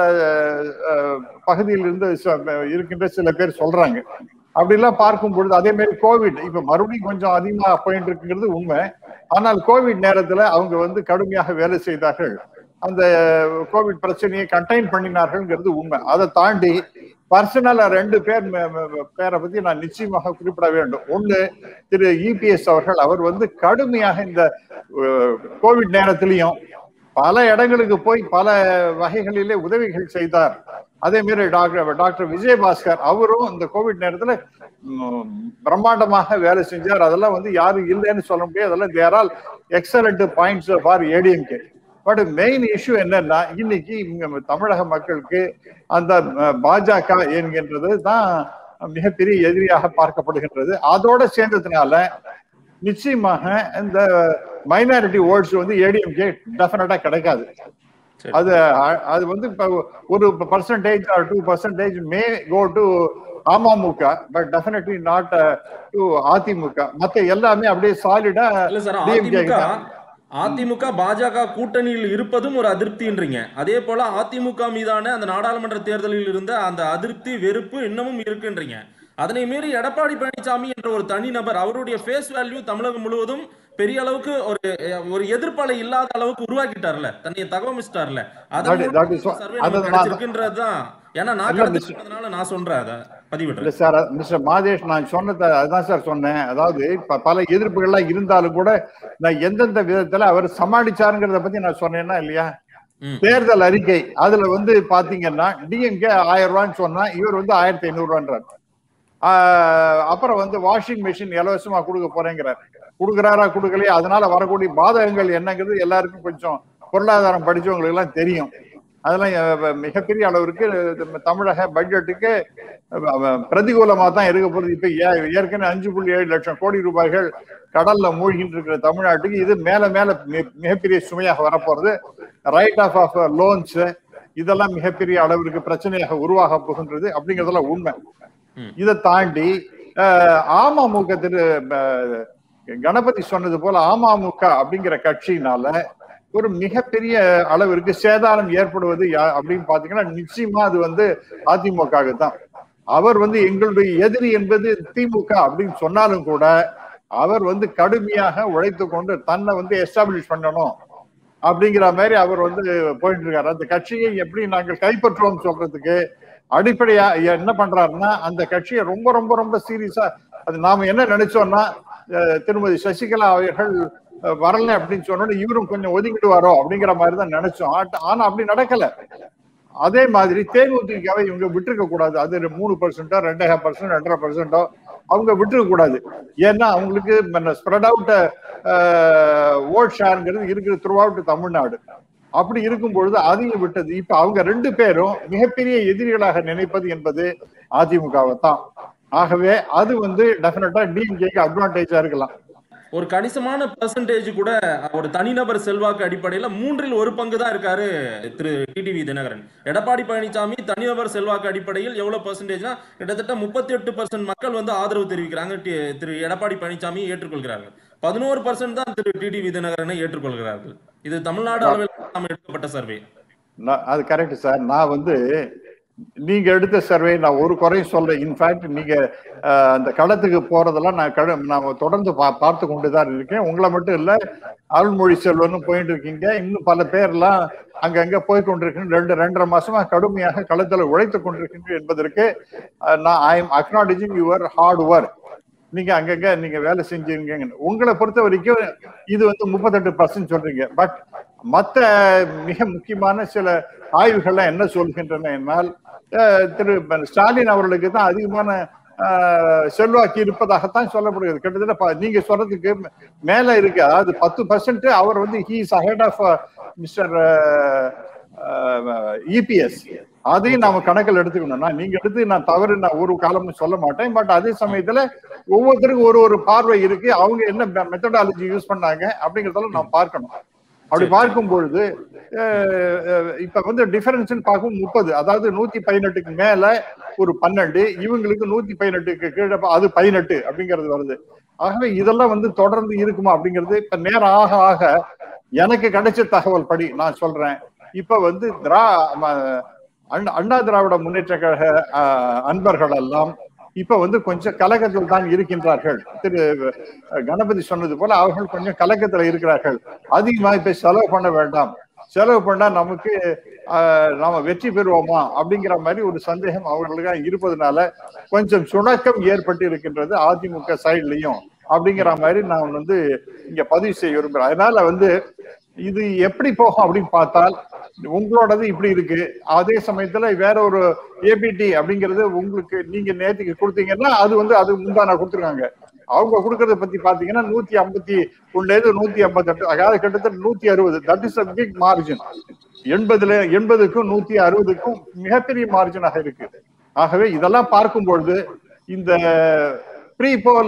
S2: அஹ், பகுதியில் இருந்து ச- இருக்கின்ற சில பேர் சொல்றாங்க அப்படிலாம் பார்க்கும் பொழுது அதே மாதிரி கோவிட் இப்ப மறுபடியும் கொஞ்சம் அதிகமா போயிட்டு இருக்குங்கிறது உண்மை ஆனால் கோவிட் நேரத்துல அவங்க வந்து கடுமையாக வேலை செய்தார்கள் அந்த கோவிட் பிரச்சனையை கண்டெயின் பண்ணினார்கள்ங்கிறது உண்மை அதை தாண்டி பர்சனலா ரெண்டு பேர் ம- ம- பேரை பத்தி நான் நிச்சயமாக குறிப்பிட வேண்டும் ஒண்ணு திரு இபிஎஸ் அவர்கள் அவர் வந்து கடுமையாக இந்த அஹ், கோவிட் நேரத்திலையும் பல இடங்களுக்கு போய் பல வகைகளிலே உதவிகள் செய்தார் அதே மாதிரி டாக்டர் டாக்டர் விஜயபாஸ்கர் அவரும் இந்த கோவிட் நேரத்துல ம், பிரம்மாண்டமாக வேலை செஞ்சார் அதெல்லாம் வந்து யாரும் இல்லைன்னு சொல்ல முடியாது அதெல்லாம் they're all excellent points for ADMK but main issue என்னன்னா இன்னைக்கு இங்க தமிழக மக்களுக்கு அந்த அஹ், பாஜக என்கின்றது தான் மிகப்பெரிய எதிரியாக பார்க்கப்படுகின்றது அதோட சேர்ந்ததுனால நிச்சயமாக இந்த மைனாரிட்டி ஓட்ஸ் வந்து ஏடிஎம்கே டெஃபினட்டா கிடைக்காது
S3: சரி.
S2: அது அ- அது வந்து இப்ப ஒரு percentage or two percentage may go to AMMK but definitely not to AIADMK மத்த எல்லாமே அப்படியே சாலிடா
S3: இல்ல சார்
S2: DMK
S3: அதிமுக
S2: தான்.
S3: அதிமுக பாஜக கூட்டணியில் இருப்பதும் ஒரு அதிருப்தின்றீங்க அதே போல அதிமுக மீதான அந்த நாடாளுமன்ற தேர்தலில் இருந்த அந்த அதிருப்தி வெறுப்பு இன்னமும் இருக்குன்றீங்க அதனை மீறி எடப்பாடி பழனிசாமி என்ற ஒரு தனிநபர் அவருடைய ஃபேஸ் வேல்யூ தமிழகம் முழுவதும் பெரிய அளவுக்கு ஒரு ஒரு எதிர்ப்பலை இல்லாத அளவுக்கு உருவாக்கிட்டார்ல தன்னை தகவமிச்சிட்டார்ல
S2: That is- that is what-
S3: survey
S2: அது நான்
S3: கிடைச்சிருக்குன்றதுதான் ஏன்னா நான்
S2: இல்ல,
S3: கடந்து
S2: மிஸ்டர்.
S3: சொன்னதுனால நான் சொல்றேன் அதை பதிவிடுறேன்
S2: இல்ல சார் மிஸ்டர் மாதேஷ் நான் சொன்னதை அதான் சார் சொன்னேன் அதாவது இப்ப பல எதிர்ப்புகள்லாம் இருந்தாலும் கூட நான் எந்தெந்த விதத்துல அவர் சமாளிச்சாருங்கிறத பத்தி நான் சொன்னேன்னா இல்லையா
S3: ம்.
S2: தேர்தல் அறிக்கை அதுல வந்து பாத்தீங்கன்னா டிஎம்கே ஆயிரம் ரூபான்னு சொன்னா இவர் வந்து ஆயிரத்தி ஐநூறு ரூபான்றார் ஆஹ் அப்புறம் வந்து வாஷிங் மிஷின் இலவசமா கொடுக்க போறேங்கிறார் கொடுக்குறாரா கொடுக்கலையா அதனால வரக்கூடிய பாதகங்கள் என்னங்கிறது எல்லாருக்கும் கொஞ்சம் பொருளாதாரம் படிச்சவங்களுக்கு எல்லாம் தெரியும் அதெல்லாம் அஹ், மிகப்பெரிய அளவிற்கு நம்ம தமிழக பட்ஜெட்டுக்கு அஹ், பிரதிகூலமா தான் இருக்க போகுது இப்ப ஏ- ஏற்கனவே அஞ்சு புள்ளி ஏழு லட்சம் கோடி ரூபாய்கள் கடல்ல மூழ்கிட்டு இருக்கிற தமிழ்நாட்டுக்கு இது மேல மேல மி- மிகப்பெரிய சுமையாக வரப்போறது ரைட் ஆஃப் ஆஃப் லோன்ஸ் இதெல்லாம் மிகப்பெரிய அளவிற்கு பிரச்சனையாக உருவாக போகின்றது அப்படிங்கறதெல்லாம் உண்மை
S3: ம்.
S2: இதை தாண்டி அஹ், அமமுக திரு அஹ், கணபதி சொன்னது போல அமமுக அப்படிங்கிற கட்சியினால ஒரு மிகப்பெரிய அளவிற்கு சேதாரம் ஏற்படுவது யா- அப்படின்னு பாத்தீங்கன்னா நிச்சயமா அது வந்து அதிமுக தான் அவர் வந்து எங்களுடைய எதிரி என்பது திமுக அப்படின்னு சொன்னாலும் கூட அவர் வந்து கடுமையாக உழைத்து கொண்டு தன்னை வந்து எஸ்டாப்ளிஷ் பண்ணணும் அப்படிங்கிற மாதிரி அவர் வந்து போயிட்டு இருக்காரு அந்த கட்சியை எப்படி நாங்கள் கைப்பற்றுவோம் சொல்றதுக்கு அடிப்படையா என்ன பண்றாருன்னா அந்த கட்சியை ரொம்ப ரொம்ப ரொம்ப சீரியஸா அது நாம என்ன நினைச்சோம்னா அஹ், திருமதி சசிகலா அவர்கள் அஹ், வரல அப்படின்னு சொன்னோட இவரும் கொஞ்சம் ஒதுங்கிட்டு வரோ அப்படிங்கிற மாதிரி தான் நினைச்சோம் ஆட்ட- ஆனா அப்படி நடக்கல அதே மாதிரி தேமுதிகவை இவங்க விட்டுருக்க கூடாது அது மூணு பர்சன்டோ ரெண்டரை பர்சன்ட் ரெண்டரை பர்சன்டோ அவங்க விட்டுருக்க கூடாது ஏன்னா அவங்களுக்கு ஸ்ப்ரெட் அவுட் ஓட் ஷேருங்கிறது இருக்குது த்ரூ அவுட் தமிழ்நாடு அப்படி இருக்கும் பொழுது அதையும் விட்டது இப்ப அவங்க ரெண்டு பேரும் மிகப்பெரிய எதிரிகளாக நினைப்பது என்பது அதிமுகவை தான் ஆகவே அது வந்து டெஃபினட்டா டிஎம்கேக்கு அட்வான்டேஜா இருக்கலாம்
S3: ஒரு கணிசமான பெர்சன்டேஜ் கூட ஒரு தனிநபர் செல்வாக்கு அடிப்படையில மூன்றில் ஒரு பங்கு தான் இருக்காரு திரு டிடிவி தினகரன் எடப்பாடி பழனிசாமி தனிநபர் செல்வாக்கு அடிப்படையில் எவ்வளவு பெர்சன்டேஜ்னா கிட்டத்தட்ட முப்பத்தி எட்டு பர்சன்ட் மக்கள் வந்து ஆதரவு தெரிவிக்கிறாங்க டி- திரு எடப்பாடி பழனிசாமி ஏற்றுக்கொள்கிறார்கள் பதினோரு பர்சன்ட் தான் திரு டிடிவி தினகரனை ஏற்றுக்கொள்கிறார்கள் இது தமிழ்நாடு அளவில் நாம் எடுக்கப்பட்ட சர்வே
S2: நான் அது கரெக்ட் சார் நான் வந்து நீங்க எடுத்த சர்வே நான் ஒரு குறையும் சொல்றேன் இன்ஃபேக்ட் நீங்க அஹ், அந்த களத்துக்கு போறதெல்லாம் நான் கட நான் தொடர்ந்து பா பார்த்து கொண்டு தான் இருக்கேன் உங்களை மட்டும் இல்ல அருள்மொழி செல்வனும் போயிட்டு இருக்கீங்க இன்னும் பல பேர்லாம் அங்கங்க போய் கொண்டிருக்கேன் ரெண்டு ரெண்டரை மாசமா கடுமையாக களத்துல உழைத்துக் கொண்டிருக்கின்றேன் என்பதற்கு அஹ், நான் I am acknowledging your hard work நீங்க அங்கங்க நீங்க வேலை செஞ்சிருக்கீங்க உங்களை பொறுத்த வரைக்கும் இது வந்து முப்பத்தெட்டு பர்சன்ட் சொல்றீங்க பட் மத்த மிக முக்கியமான சில ஆய்வுகள்லாம் என்ன சொல்கின்றன என்னால் அஹ், திரு ஸ்டாலின் அவர்களுக்கு தான் அதிகமான அஹ், செல்வாக்கு இருப்பதாகத்தான் சொல்லப்படுகிறது கிட்டத்தட்ட ப- நீங்க சொல்றதுக்கு மேல இருக்கு அதாவது பத்து பர்சன்ட் அவர் வந்து he's ahead of mister EPS அதையும் நாம கணக்கில் எடுத்துக்கணும்னா நீங்க எடுத்து நான் தவறு நான் ஒரு காலமும் சொல்ல மாட்டேன் பட் அதே சமயத்துல ஒவ்வொருத்தருக்கும் ஒரு ஒரு பார்வை இருக்கு அவங்க என்ன மெத்தடாலஜி யூஸ் பண்ணாங்க அப்படிங்கறதெல்லாம் நாம் பார்க்கணும் அப்படி பார்க்கும் பொழுது அஹ், அஹ், இப்ப வந்து டிஃபரன்ஸ் பார்க்கும் முப்பது அதாவது நூத்தி பதினெட்டுக்கு மேல ஒரு பன்னெண்டு இவங்களுக்கு நூத்தி பதினெட்டுக்கு கீழே ப- அது பதினெட்டு அப்படிங்கிறது வருது ஆகவே இதெல்லாம் வந்து தொடர்ந்து இருக்குமா அப்படிங்கிறது இப்ப நேரம் ஆக ஆக எனக்கு கிடைச்ச தகவல் படி நான் சொல்றேன் இப்ப வந்து திரா ம- அண்ணா அண்ணா திராவிட முன்னேற்ற கழக அஹ், அன்பர்கள் எல்லாம் இப்ப வந்து கொஞ்சம் கலக்கத்தில் தான் இருக்கின்றார்கள் திரு அஹ், கணபதி சொன்னது போல அவர்கள் கொஞ்சம் கலக்கத்துல இருக்கிறார்கள் அதிகமா இப்ப செலவு பண்ண வேண்டாம் செலவு பண்ணா நமக்கு ஆஹ், நாம வெற்றி பெறுவோமா அப்படிங்கிற மாதிரி ஒரு சந்தேகம் அவர்களுக்கு இருப்பதனால கொஞ்சம் சுணக்கம் ஏற்பட்டு இருக்கின்றது அதிமுக சைட்லயும் அப்படிங்கிற மாதிரி நான் வந்து இங்க பதிவு செய்ய விரும்புறேன் அதனால வந்து இது எப்படி போகும் அப்படின்னு பார்த்தால் உங்களோடது இப்படி இருக்கு அதே சமயத்துல வேற ஒரு ஏபிடி அப்படிங்கிறது உங்களுக்கு நீங்க நேற்றுக்கு கொடுத்தீங்கன்னா அது வந்து அது முந்தானா கொடுத்துருக்காங்க அவங்க கொடுக்கறத பத்தி பாத்தீங்கன்னா நூத்தி ஐம்பத்தி ஒண்ணுல இருந்து நூத்தி ஐம்பத்தெட்டு அதாவது கிட்டத்தட்ட நூத்தி அறுபது that is a big margin எண்பதுல எண்பதுக்கும் நூத்தி அறுபதுக்கும் மிகப்பெரிய மார்ஜினாக இருக்கு ஆகவே இதெல்லாம் பார்க்கும் பொழுது இந்த ப்ரீ போல்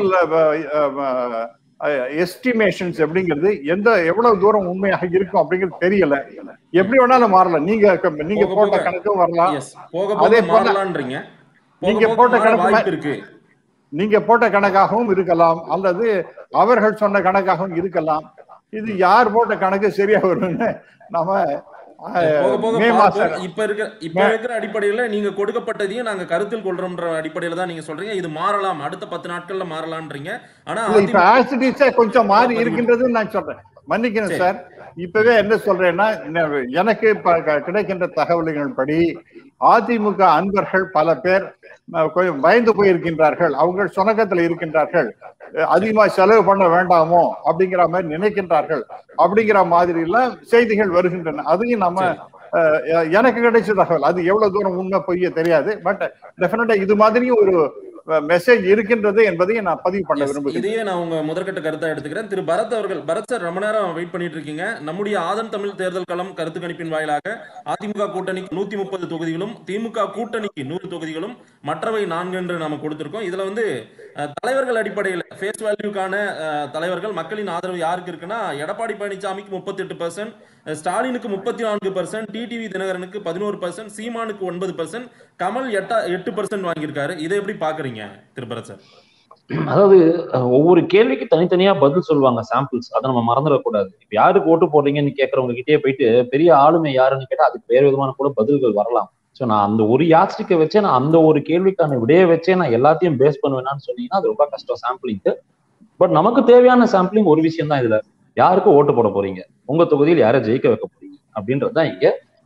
S2: எஸ்டிமேஷன்ஸ் அப்படிங்கிறது எந்த எவ்வளவு தூரம் உண்மையாக இருக்கும் அப்படிங்கிறது தெரியல எப்படி வேணாலும் மாறலாம் நீங்க நீங்க
S3: போக
S2: போட்ட
S3: போக.
S2: கணக்கும் வரலாம்
S3: எஸ் போக
S2: அதே
S3: போக
S2: போல
S3: மாறலான்றீங்க போக
S2: நீங்க
S3: போக
S2: போட்ட
S3: மாற
S2: கணக்கு
S3: வாய்ப்பு இருக்கு
S2: நீங்க போட்ட கணக்காகவும் இருக்கலாம் அல்லது அவர்கள் சொன்ன கணக்காகவும் இருக்கலாம் இது யார் போட்ட கணக்கு சரியா வரும்னு நாம அஹ்,
S3: போக போக
S2: மே
S3: பார்ப்போம்.
S2: மாசம்
S3: இப்ப இருக்க இப்ப இருக்கிற அடிப்படையில நீங்க கொடுக்கப்பட்டதையும் நாங்க கருத்தில் கொள்றோம்ன்ற அடிப்படையில தான் நீங்க சொல்றீங்க இது மாறலாம் அடுத்த பத்து நாட்கள்ல மாறலாம்ன்றீங்க ஆனா
S2: இல்ல இப்ப
S3: அதிமுக
S2: ஆசிடிஸா கொஞ்சம் மாறி இருக்கின்றதுன்னு நான் சொல்றேன் மன்னிக்கணும்
S3: சரி.
S2: சார் இப்பவே என்ன சொல்றேன்னா ந- எனக்கு இப்ப க- கிடைக்கின்ற தகவல்கள் படி அதிமுக அன்பர்கள் பல பேர் அஹ், கொஞ்சம் பயந்து போயிருக்கின்றார்கள் அவங்க சுணக்கத்துல இருக்கின்றார்கள் அஹ், அதிகமா செலவு பண்ண வேண்டாமோ அப்படிங்கிற மாதிரி நினைக்கின்றார்கள் அப்படிங்கிற மாதிரி எல்லாம் செய்திகள் வருகின்றன அதையும் நம்ம அஹ், எ- எனக்கு கிடைச்ச தகவல் அது எவ்வளவு தூரம் உண்மை பொய்ய தெரியாது பட் டெஃபினட்டா இது மாதிரியும் ஒரு மெசேஜ் இருக்கின்றது என்பதையும் நான் பதிவு பண்ண
S3: Yes,
S2: விரும்புகிறேன்
S3: இதையே நான் உங்க முதற்கட்ட கருத்தா எடுத்துக்கிறேன் திரு பரத் அவர்கள் பரத் சார் ரொம்ப நேரம் வெயிட் பண்ணிட்டு இருக்கீங்க நம்முடைய ஆதன் தமிழ் தேர்தல் களம் கருத்து கணிப்பின் வாயிலாக அதிமுக கூட்டணிக்கு நூத்தி முப்பது தொகுதிகளும் திமுக கூட்டணிக்கு நூறு தொகுதிகளும் மற்றவை நான்கு என்று நாம கொடுத்திருக்கோம் இதுல வந்து அஹ், தலைவர்கள் அடிப்படையில் ஃபேஸ் வேல்யூக்கான தலைவர்கள் மக்களின் ஆதரவு யாருக்கு இருக்குன்னா எடப்பாடி பழனிசாமிக்கு முப்பத்தி எட்டு பர்சன்ட் ஸ்டாலினுக்கு முப்பத்தி நான்கு பர்சன்ட் டிடிவி தினகரனுக்கு பதினோரு பர்சன்ட் சீமானுக்கு ஒன்பது பர்சன்ட் கமல் எட்டா எட்டு பர்சன்ட் வாங்கியிருக்காரு இதை எப்படி பாக்குறீங்க திரு பரத் சார்
S4: அதாவது அஹ், ஒவ்வொரு கேள்விக்கு தனித்தனியா பதில் சொல்லுவாங்க சாம்பிள்ஸ் அதை நம்ம மறந்துடக்கூடாது இப்ப யாருக்கு ஓட்டு போடுறீங்கன்னு கேட்கறவங்க கிட்டே போயிட்டு பெரிய ஆளுமை யாருன்னு கேட்டா அதுக்கு வேறு விதமான கூட பதில்கள் வரலாம் சோ நான் அந்த ஒரு யாஸ்டிக்கை வச்சே நான் அந்த ஒரு கேள்விக்கான விடையை வச்சே நான் எல்லாத்தையும் பேஸ் பண்ணுவேனான்னு சொன்னீங்கன்னா அது ரொம்ப கஷ்டம் சாம்பிளிங்க்கு பட் நமக்கு தேவையான சாம்பிளிங் ஒரு விஷயம் தான் இதுல யாருக்கு ஓட்டு போட போறீங்க உங்க தொகுதியில் யாரை ஜெயிக்க வைக்க போறீங்க அப்படின்றது தான் இங்க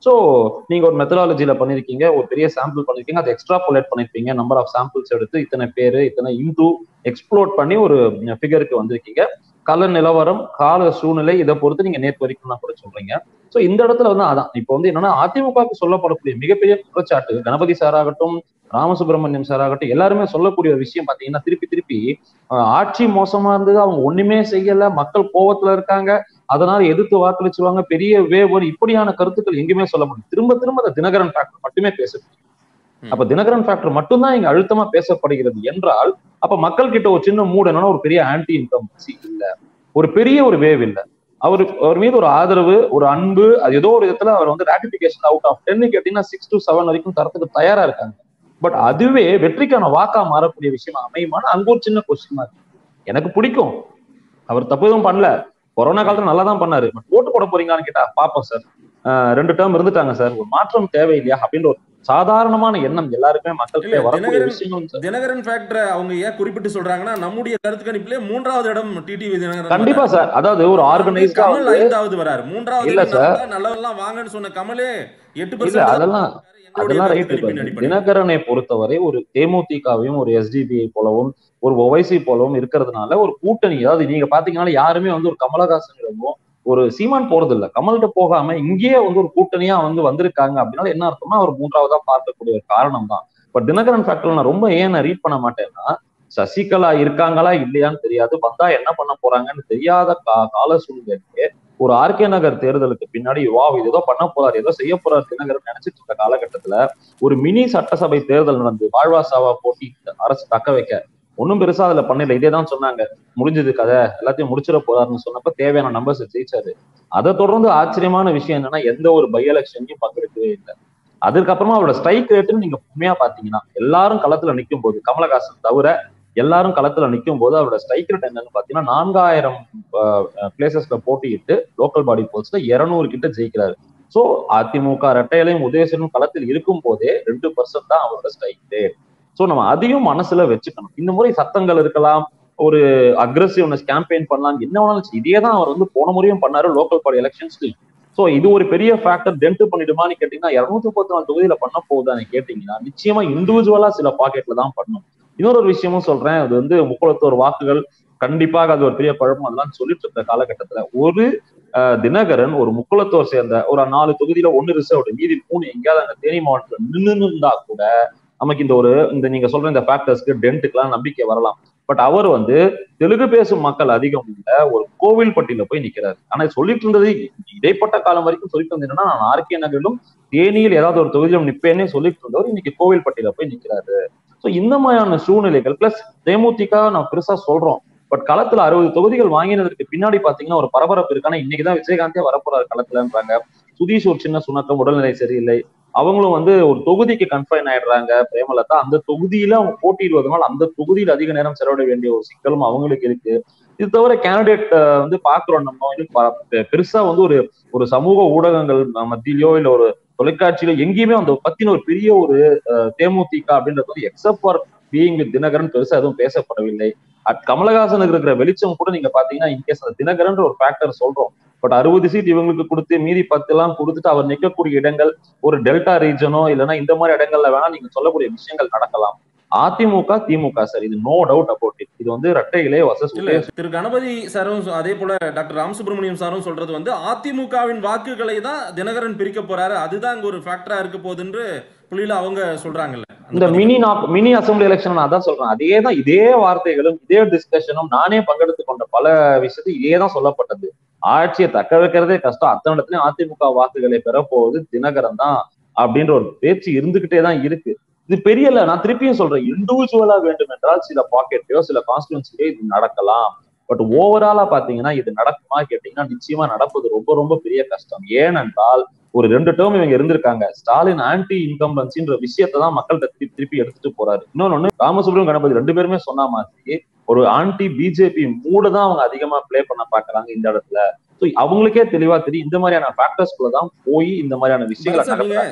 S4: ஸோ நீங்க ஒரு மெத்தடாலஜில பண்ணிருக்கீங்க ஒரு பெரிய சாம்பிள் பண்ணிருக்கீங்க அதை எக்ஸ்ட்ரா பொலேட் பண்ணிருப்பீங்க நம்பர் ஆஃப் சாம்பிள்ஸ் எடுத்து இத்தனை பேர் இத்தனை இன்டூ எக்ஸ்ப்ளோர் பண்ணி ஒரு ஃபிகருக்கு வந்திருக்கீங்க கள நிலவரம் கால சூழ்நிலை இதை பொறுத்து நீங்க நேற்று வரைக்கும் கூட சொல்றீங்க சோ இந்த இடத்துல வந்து அதான் இப்போ வந்து என்னன்னா அதிமுகவுக்கு சொல்லப்படக்கூடிய மிகப்பெரிய குற்றச்சாட்டு கணபதி சார் ஆகட்டும் ராமசுப்ரமணியம் சார் ஆகட்டும் எல்லாருமே சொல்லக்கூடிய ஒரு விஷயம் பாத்தீங்கன்னா திருப்பி திருப்பி அஹ், ஆட்சி மோசமா இருந்தது அவங்க ஒண்ணுமே செய்யல மக்கள் கோவத்துல இருக்காங்க அதனால எதிர்த்து வாக்களிச்சுவாங்க பெரிய வேவ் வரும் இப்படியான கருத்துக்கள் எங்கேயுமே சொல்ல முடியும் திரும்ப திரும்ப அந்த தினகரன் ஃபேக்டர் மட்டுமே பேச அப்ப தினகரன் ஃபேக்டர் மட்டும்தான் இங்க அழுத்தமா பேசப்படுகிறது என்றால் அப்ப மக்கள் கிட்ட ஒரு சின்ன மூடு என்னன்னா ஒரு பெரிய ஆன்டி இன்கம் இல்ல ஒரு பெரிய ஒரு வேவ் இல்ல அவரு அவர் மீது ஒரு ஆதரவு ஒரு அன்பு அது ஏதோ ஒரு விதத்துல அவர் வந்து ராட்டிபிகேஷன் அவுட் ஆஃப் டென்னு கேட்டீங்கன்னா சிக்ஸ் டு செவன் வரைக்கும் தரத்துக்கு தயாரா இருக்காங்க பட் அதுவே வெற்றிக்கான வாக்கா மாறக்கூடிய விஷயம் அமையுமான அங்க ஒரு சின்ன கொஸ்டின் இருக்கு எனக்கு பிடிக்கும் அவர் தப்பு எதுவும் பண்ணல கொரோனா காலத்துல நல்லா தான் பண்ணாரு பட் ஓட்டு போட போறீங்களான்னு கேட்டா பாப்போம் சார் ரெண்டு டேர்ம் இருந்துட்டாங்க சார் ஒரு மாற்றம் தேவையில்லையா அப்படின்ற ஒரு சாதாரணமான எண்ணம் எல்லாருக்குமே மக்கள்கிட்ட
S3: இல்ல,
S4: வரக்கூடிய
S3: தினகரன்
S4: விஷயம் சார்
S3: தினகரன் ஃபேக்டரை அவங்க ஏன் குறிப்பிட்டு சொல்றாங்கன்னா நம்முடைய கருத்து கணிப்பிலே மூன்றாவது இடம் டிடிவி தினகரன்
S4: கண்டிப்பா
S3: வராரு.
S4: சார் அதாவது ஒரு ஆர்கனைஸ்டா
S3: கமல் ஐந்தாவது வராரு மூன்றாவது
S4: இல்ல
S3: இடம்
S4: சார்.
S3: வந்தா நல்லதெல்லாம் வாங்கன்னு சொன்ன கமலே எட்டு
S4: இல்ல
S3: பர்சன்ட்
S4: அதெல்லாம் அதெல்லாம் ரைட் தினகரனை பொறுத்தவரை ஒரு தேமுதிகவையும் ஒரு எஸ்டிபிஐ போலவும் ஒரு ஒவைசி போலவும் இருக்கிறதுனால ஒரு கூட்டணி அதாவது நீங்க பாத்தீங்கன்னா யாருமே வந்து ஒரு கமலஹாசனிடமோ ஒரு சீமான் போறது இல்ல கமல்கிட்ட போகாம இங்கேயே வந்து ஒரு கூட்டணியா வந்து வந்திருக்காங்க அப்படின்னால என்ன அர்த்தமா அவர் மூன்றாவதா பார்க்கக்கூடிய ஒரு காரணம் தான் பட் தினகரன் ஃபேக்டர் நான் ரொம்ப ஏன் நான் ரீட் பண்ண மாட்டேன்னா சசிகலா இருக்காங்களா இல்லையான்னு தெரியாது வந்தா என்ன பண்ண போறாங்கன்னு தெரியாத கா கால சூழ்நிலையிலே ஒரு ஆர்கே நகர் தேர்தலுக்கு பின்னாடி வா இது ஏதோ பண்ண போறாரு ஏதோ செய்ய போறாரு தினகரன் நினைச்சிட்டு இருக்க காலகட்டத்துல ஒரு மினி சட்டசபை தேர்தல் நடந்து வாழ்வா சாவா போட்டி அரசு தக்க வைக்க ஒன்றும் பெருசா அதுல பண்ணல இதே தான் சொன்னாங்க முடிஞ்சது கதை எல்லாத்தையும் முடிச்சிட போறாருன்னு சொன்னப்ப தேவையான நம்பர்ஸ் ஜெயிச்சாரு அதை தொடர்ந்து ஆச்சரியமான விஷயம் என்னன்னா எந்த ஒரு பை எலெக்ஷன்லையும் பங்கெடுக்கவே இல்லை அதுக்கப்புறமா அவரோட ஸ்ட்ரைக் ரேட்டுன்னு நீங்க உண்மையா பாத்தீங்கன்னா எல்லாரும் களத்துல நிற்கும் போது கமலஹாசன் தவிர எல்லாரும் களத்துல நிற்கும் போது அவரோட ஸ்ட்ரைக் ரேட் என்னன்னு பாத்தீங்கன்னா நான்காயிரம் பிளேசஸ்ல போட்டியிட்டு லோக்கல் பாடி போல்ஸ்ல இருநூறு கிட்ட ஜெயிக்கிறாரு சோ அதிமுக ரெட்டையிலையும் உதயசனும் களத்தில் இருக்கும் போதே ரெண்டு பர்சன்ட் தான் அவரோட ஸ்ட்ரைக் ரேட் சோ நம்ம அதையும் மனசுல வச்சுக்கணும் இந்த முறை சத்தங்கள் இருக்கலாம் ஒரு அக்ரஸிவ்னஸ் கேம்பெயின் பண்ணலாம் என்ன வேணாலும் சரி. இதே தான் அவர் வந்து போன முறையும் பண்ணாரு லோக்கல் பாடி எலெக்ஷன்ஸ்க்கு சோ இது ஒரு பெரிய ஃபேக்டர் டென்ட் பண்ணிடுமான்னு கேட்டீங்கன்னா இருநூத்தி முப்பத்தி நாலு தொகுதியில பண்ண போகுதான்னு கேட்டீங்கன்னா நிச்சயமா இண்டிவிஜுவலா சில பாக்கெட்ல தான் பண்ணும் இன்னொரு ஒரு விஷயமும் சொல்றேன் அது வந்து முக்குளத்தோர் வாக்குகள் கண்டிப்பாக அது ஒரு பெரிய குழப்பம் அதெல்லாம் சொல்லிட்டு இருக்க காலகட்டத்துல ஒரு அஹ், தினகரன் ஒரு முக்குளத்தோர் சேர்ந்த ஒரு நாலு தொகுதியில ஒன்னு ரிசர்வ் மீதி மூணு எங்கேயாவது அங்க தேனி மாவட்டத்துல நின்று இருந்தா கூட நமக்கு இந்த ஒரு இந்த நீங்க சொல்ற இந்த ஃபேக்டர்ஸ்க்கு டென்ட்டுக்கெல்லாம் நம்பிக்கை வரலாம் பட் அவர் வந்து தெலுங்கு பேசும் மக்கள் அதிகம் உள்ள ஒரு கோவில்பட்டியில போய் நிக்கிறாரு ஆனா சொல்லிட்டு இருந்தது இடைப்பட்ட காலம் வரைக்கும் சொல்லிட்டு இருந்தது என்னன்னா நான் ஆர்கே நகரிலும் தேனியில் ஏதாவது ஒரு தொகுதியிலும் நிப்பேன்னே சொல்லிட்டு இருந்தவர் இன்னைக்கு கோவில்பட்டியில போய் நிக்கிறாரு சோ இந்த மாதிரியான சூழ்நிலைகள் பிளஸ் தேமுதிக நான் பெருசா சொல்றோம் பட் களத்துல அறுபது தொகுதிகள் வாங்கினதுக்கு பின்னாடி பாத்தீங்கன்னா ஒரு பரபரப்பு இருக்கு ஆனா இன்னைக்குதான் விஜயகாந்தே வரப்போறாரு களத்துலன்றாங்க சுதீஷ் ஒரு சின்ன சுணக்கம் உடல்நிலை சரியில்லை அவங்களும் வந்து ஒரு தொகுதிக்கு கன்ஃபைன் ஆயிடுறாங்க பிரேமலதா அந்த தொகுதியில அவங்க போட்டியிடுவதனால் அந்த தொகுதியில் அதிக நேரம் செலவிட வேண்டிய ஒரு சிக்கலும் அவங்களுக்கு இருக்கு இது தவிர கேண்டிடேட் வந்து பாக்குறோம் நம்ம வந்து ப- பெ- பெருசா வந்து ஒரு ஒரு சமூக ஊடகங்கள் மத்தியிலயோ இல்ல ஒரு தொலைக்காட்சியில எங்கேயுமே அந்த பத்தின ஒரு பெரிய ஒரு அஹ், தேமுதிக அப்படின்றது வந்து எக்ஸப்ட் ஃபார் பீயிங் தினகரன் பெருசா எதுவும் பேசப்படவில்லை அட் கமலஹாசனுக்கு இருக்கிற வெளிச்சம் கூட நீங்க பாத்தீங்கன்னா இன்கேஸ் அந்த தினகரன் ஒரு ஃபேக்டர் சொல்றோம் பட் அறுபது சீட் இவங்களுக்கு கொடுத்து மீதி பத்து எல்லாம் கொடுத்துட்டு அவர் நிற்கக்கூடிய இடங்கள் ஒரு டெல்டா ரீஜனோ இல்லைன்னா இந்த மாதிரி இடங்கள்ல வேணா நீங்க சொல்லக்கூடிய விஷயங்கள் நடக்கலாம் அதிமுக திமுக சார் இது நோ டவுட் அபவுட் இட் இது வந்து ரெட்டையிலே வசஸ்
S3: இல்ல திரு கணபதி சாரும் அதே போல டாக்டர் ராமசுப்ரமணியம் சாரும் சொல்றது வந்து அதிமுகவின் வாக்குகளை தான் தினகரன் பிரிக்க போறாரு அதுதான் அங்க ஒரு ஃபேக்டரா இருக்க போகுதுன்னு புள்ளியில அவங்க சொல்றாங்கல்ல அந்த
S4: இந்த
S3: பதிவு.
S4: மினி நாக் மினி அசம்பிளி எலெக்ஷன் நான் அதான் சொல்றேன் அதே தான் இதே வார்த்தைகளும் இதே டிஸ்கஷனும் நானே பங்கெடுத்து கொண்ட பல விஷயத்து இதே தான் சொல்லப்பட்டது ஆட்சியை தக்க வைக்கிறதே கஷ்டம் அத்தனை இடத்துலயும் அதிமுக வாக்குகளை பெறப்போவது தினகரன் தான் அப்படின்ற ஒரு பேச்சு இருந்துகிட்டே தான் இருக்கு இது பெரிய இல்ல நான் திருப்பியும் சொல்றேன் இண்டிவிஜுவலா வேண்டும் என்றால் சில பாக்கெட்லயோ சில கான்ஸ்டுவன்சிலயோ இது நடக்கலாம் பட் ஓவராலா பாத்தீங்கன்னா இது நடக்குமா கேட்டீங்கன்னா நிச்சயமா நடப்பது ரொம்ப ரொம்ப பெரிய கஷ்டம் ஏனென்றால் ஒரு ரெண்டு டேர்ம் இவங்க இருந்திருக்காங்க ஸ்டாலின் ஆன்டி இன்கம்பன்சின்ற விஷயத்தை தான் மக்கள்கிட்ட திருப்பி திருப்பி எடுத்துட்டு போறாரு இன்னொன்னு ராமசுப்ரமணியம் கணபதி ரெண்டு பேருமே சொன்ன மாதிரி ஒரு ஆன்டி பிஜேபி மூட தான் அவங்க அதிகமா ப்ளே பண்ண பாக்குறாங்க இந்த இடத்துல ஸோ அவங்களுக்கே தெளிவா தெரியும் இந்த மாதிரியான ஃபேக்டர்ஸ்குள்ள தான் போய் இந்த மாதிரியான விஷயங்களை
S3: சார், நீங்க
S4: நடத்துறாங்க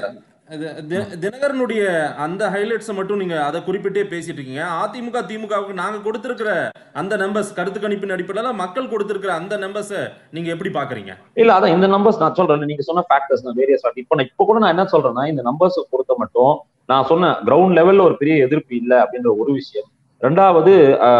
S3: இது- தி- தினகரனுடைய அந்த ஹைலைட்ஸை மட்டும் நீங்க அதை குறிப்பிட்டே பேசிட்டு இருக்கீங்க அதிமுக திமுகவுக்கு நாங்க கொடுத்திருக்கிற அந்த நம்பர்ஸ் கருத்து கணிப்பின் அடிப்படையில மக்கள் கொடுத்திருக்கிற அந்த நம்பர்ஸை நீங்க எப்படி பாக்குறீங்க
S4: இல்ல அதான் இந்த நம்பர்ஸ் நான் சொல்றேன் நீங்க சொன்ன ஃபேக்டர்ஸ் நான் வேரியஸ் இப்போ நான் இப்போ கூட நான் என்ன சொல்றேன்னா இந்த நம்பர்ஸ் பொறுத்த மட்டும் நான் சொன்ன கிரவுண்ட் லெவல்ல ஒரு பெரிய எதிர்ப்பு இல்லை அப்படின்ற ஒரு விஷயம் ரெண்டாவது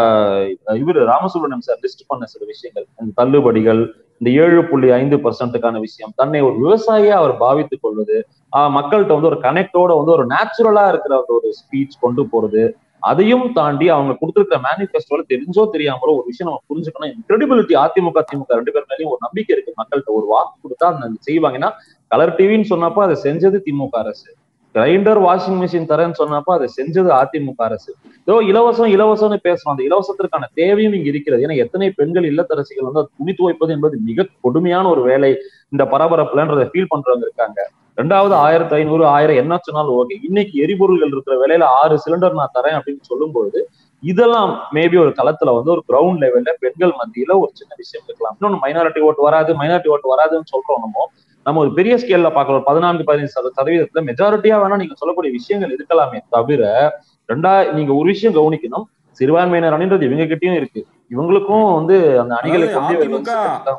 S4: இவர் ராமசுப்ரமணியம் சார் லிஸ்ட் பண்ண சில விஷயங்கள் இந்த தள்ளுபடிகள் இந்த ஏழு புள்ளி ஐந்து பர்சன்ட்டுக்கான விஷயம் தன்னை ஒரு விவசாயியா அவர் பாவித்துக் கொள்வது ஆஹ் மக்கள்கிட்ட வந்து ஒரு கனெக்டோட வந்து ஒரு நேச்சுரலா இருக்கிற ஒரு ஸ்பீச் கொண்டு போறது அதையும் தாண்டி அவங்க கொடுத்திருக்கிற மேனிஃபெஸ்டோல தெரிஞ்சோ தெரியாமலோ ஒரு விஷயம் நம்ம புரிஞ்சுக்கணும் கிரெடிபிலிட்டி அதிமுக திமுக ரெண்டு பேர் மேலேயும் ஒரு நம்பிக்கை இருக்கு மக்கள்கிட்ட ஒரு வாக்கு கொடுத்தா அதை செய்வாங்கன்னா கலர் டிவின்னு சொன்னப்போ அதை செஞ்சது திமுக அரசு கிரைண்டர் வாஷிங் மிஷின் தரேன்னு சொன்னப்போ அதை செஞ்சது அதிமுக அரசு இதோ இலவசம் இலவசம்னு பேசுறோம் அந்த இலவசத்திற்கான தேவையும் இங்க இருக்கிறது ஏன்னா எத்தனை பெண்கள் இல்லத்தரசிகள் வந்து அதை துணி துவைப்பது என்பது மிக கொடுமையான ஒரு வேலை இந்த பரபரப்புலன்றதை ஃபீல் பண்றவங்க இருக்காங்க ரெண்டாவது ஆயிரத்தி ஐநூறு ஆயிரம் என்ன சொன்னாலும் ஓகே இன்னைக்கு எரிபொருள்கள் இருக்கிற விலையில ஆறு சிலிண்டர் நான் தரேன் அப்படின்னு சொல்லும்போது இதெல்லாம் மேபி ஒரு களத்துல வந்து ஒரு கிரவுண்ட் லெவல்ல பெண்கள் மத்தியில ஒரு சின்ன விஷயம் இருக்கலாம் இன்னொன்னு மைனாரிட்டி ஓட்டு வராது மைனாரிட்டி ஓட்டு வராதுன்னு சொல்றோம் நம்ம நம்ம ஒரு பெரிய ஸ்கேல்ல பாக்குறோம் பதினான்கு பதினஞ்சு சத- சதவீதத்துல மெஜாரிட்டியா வேணா நீங்க சொல்லக்கூடிய விஷயங்கள் இருக்கலாமே தவிர ரெண்டா நீங்க ஒரு விஷயம் கவனிக்கணும் சிறுபான்மையினர் அணின்றது இவங்க கிட்டயும் இருக்கு இவங்களுக்கும் வந்து அந்த அணிகளுக்கு
S3: அதாவது
S4: வந்து
S3: அதிமுக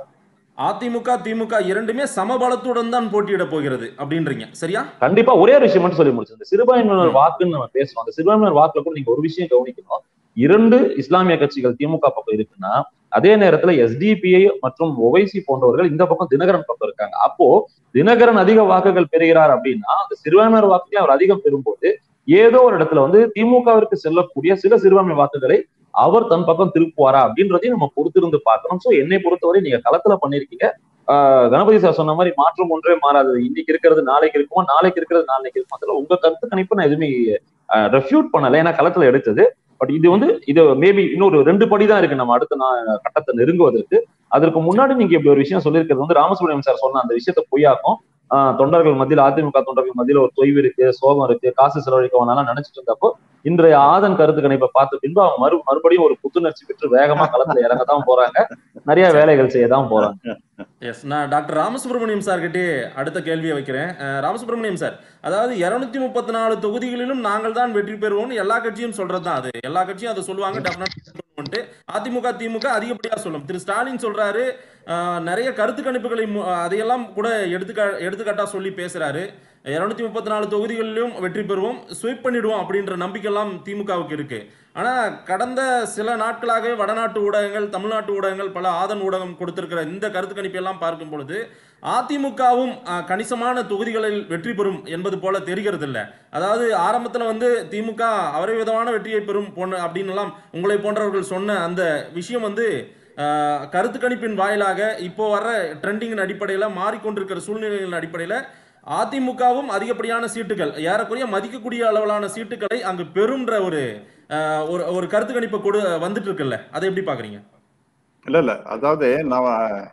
S3: அதிமுக திமுக இரண்டுமே சமபலத்துடன் தான் போட்டியிட போகிறது அப்படின்றீங்க சரியா
S4: கண்டிப்பா ஒரே ஒரு விஷயம் மட்டும் சொல்லி முடிச்சு இந்த சிறுபான்மையினர் வாக்குன்னு நம்ம பேசுறோம் அந்த சிறுபான்மையினர் வாக்குல கூட நீங்க ஒரு விஷயம் கவனிக்கணும் இரண்டு இஸ்லாமிய கட்சிகள் திமுக பக்கம் இருக்குன்னா அதே நேரத்துல எஸ்டிபிஐ மற்றும் ஒவைசி போன்றவர்கள் இந்த பக்கம் தினகரன் பக்கம் இருக்காங்க அப்போ தினகரன் அதிக வாக்குகள் பெறுகிறார் அப்படின்னா அந்த சிறுபான்மையினர் வாக்குகளை அவர் அதிகம் பெறும்போது ஏதோ ஒரு இடத்துல வந்து திமுகவிற்கு செல்லக்கூடிய சில சிறுபான்மை வாக்குகளை அவர் தன் பக்கம் திருப்புவாரா அப்படின்றதையும் நம்ம பொறுத்திருந்து பார்க்கணும் சோ என்னை பொறுத்தவரை நீங்க களத்துல பண்ணிருக்கீங்க ஆஹ் கணபதி சார் சொன்ன மாதிரி மாற்றம் ஒன்றே மாறாது இன்னைக்கு இருக்கிறது நாளைக்கு இருக்குமா நாளைக்கு இருக்கிறது நாளைக்கு இருக்குமா அதுல உங்க கருத்து கணிப்பு நான் எதுவுமே ரெஃப்யூட் பண்ணல ஏன்னா களத்துல எடுத்தது பட் இது வந்து இது மேபி இன்னொரு ரெண்டு படி தான் இருக்கு நம்ம அடுத்த நா- கட்டத்தை நெருங்குவதற்கு அதற்கு முன்னாடி நீங்க இப்படி ஒரு விஷயம் சொல்லியிருக்கிறது வந்து ராமசுப்ரமணியம் சார் சொன்ன அந்த விஷயத்தை பொய்யாக்கும் ஆஹ் தொண்டர்கள் மத்தியில் அதிமுக தொண்டர்கள் மத்தியில் ஒரு தொய்வு இருக்கு சோகம் இருக்கு காசு செலவழிக்க வேணாலும் நினைச்சிட்டு இருந்தப்போ இன்றைய ஆதன் கருத்து கணிப்பை பார்த்த பின்பு அவங்க மறு மறுபடியும் ஒரு புத்துணர்ச்சி பெற்று வேகமா களத்துல இறங்க தான் போறாங்க நிறைய வேலைகள் செய்ய தான் போறாங்க
S3: எஸ் நான் டாக்டர் ராமசுப்ரமணியம் சார் கிட்டே அடுத்த கேள்வியை வைக்கிறேன் அஹ், ராமசுப்ரமணியம் சார் அதாவது இருநூத்தி முப்பத்தி நாலு தொகுதிகளிலும் நாங்கள் தான் வெற்றி பெறுவோம்னு எல்லா கட்சியும் சொல்றது தான் அது எல்லா கட்சியும் அதை சொல்லுவாங்க டெஃபினட் அதிமுக திமுக அதிகப்படியா சொல்லும் திரு ஸ்டாலின் சொல்றாரு அஹ், நிறைய கருத்து கணிப்புகளை மு- அதையெல்லாம் கூட எடுத்துக்கா எடுத்துக்காட்டா சொல்லி பேசுறாரு இருநூத்தி முப்பத்தி நாலு தொகுதிகளிலும் வெற்றி பெறுவோம் ஸ்வீப் பண்ணிடுவோம் அப்படின்ற நம்பிக்கையெல்லாம் திமுகவுக்கு இருக்கு ஆனா கடந்த சில நாட்களாகவே வடநாட்டு ஊடகங்கள் தமிழ்நாட்டு ஊடகங்கள் பல ஆதன் ஊடகம் கொடுத்திருக்கிற இந்த கருத்து கணிப்பை எல்லாம் பார்க்கும் பொழுது அதிமுகவும் அஹ், கணிசமான தொகுதிகளில் வெற்றி பெறும் என்பது போல தெரிகிறது இல்ல அதாவது ஆரம்பத்துல வந்து திமுக அவரை விதமான வெற்றியை பெறும் போன அப்படின்னு எல்லாம் உங்களை போன்றவர்கள் சொன்ன அந்த விஷயம் வந்து அஹ், கருத்து கணிப்பின் வாயிலாக இப்போ வர்ற ட்ரெண்டிங்கின் அடிப்படையில் மாறிக்கொண்டிருக்கிற சூழ்நிலைகளின் அடிப்படையில் அதிமுகவும் அதிகப்படியான சீட்டுகள் ஏறக்குறைய மதிக்கக்கூடிய அளவிலான சீட்டுகளை அங்கு பெறும்ன்ற ஒரு அஹ், ஒரு ஒரு கருத்து கணிப்பு கொடு வந்துட்டு இருக்குல்ல அதை எப்படி பாக்குறீங்க
S2: இல்ல இல்ல அதாவது நான்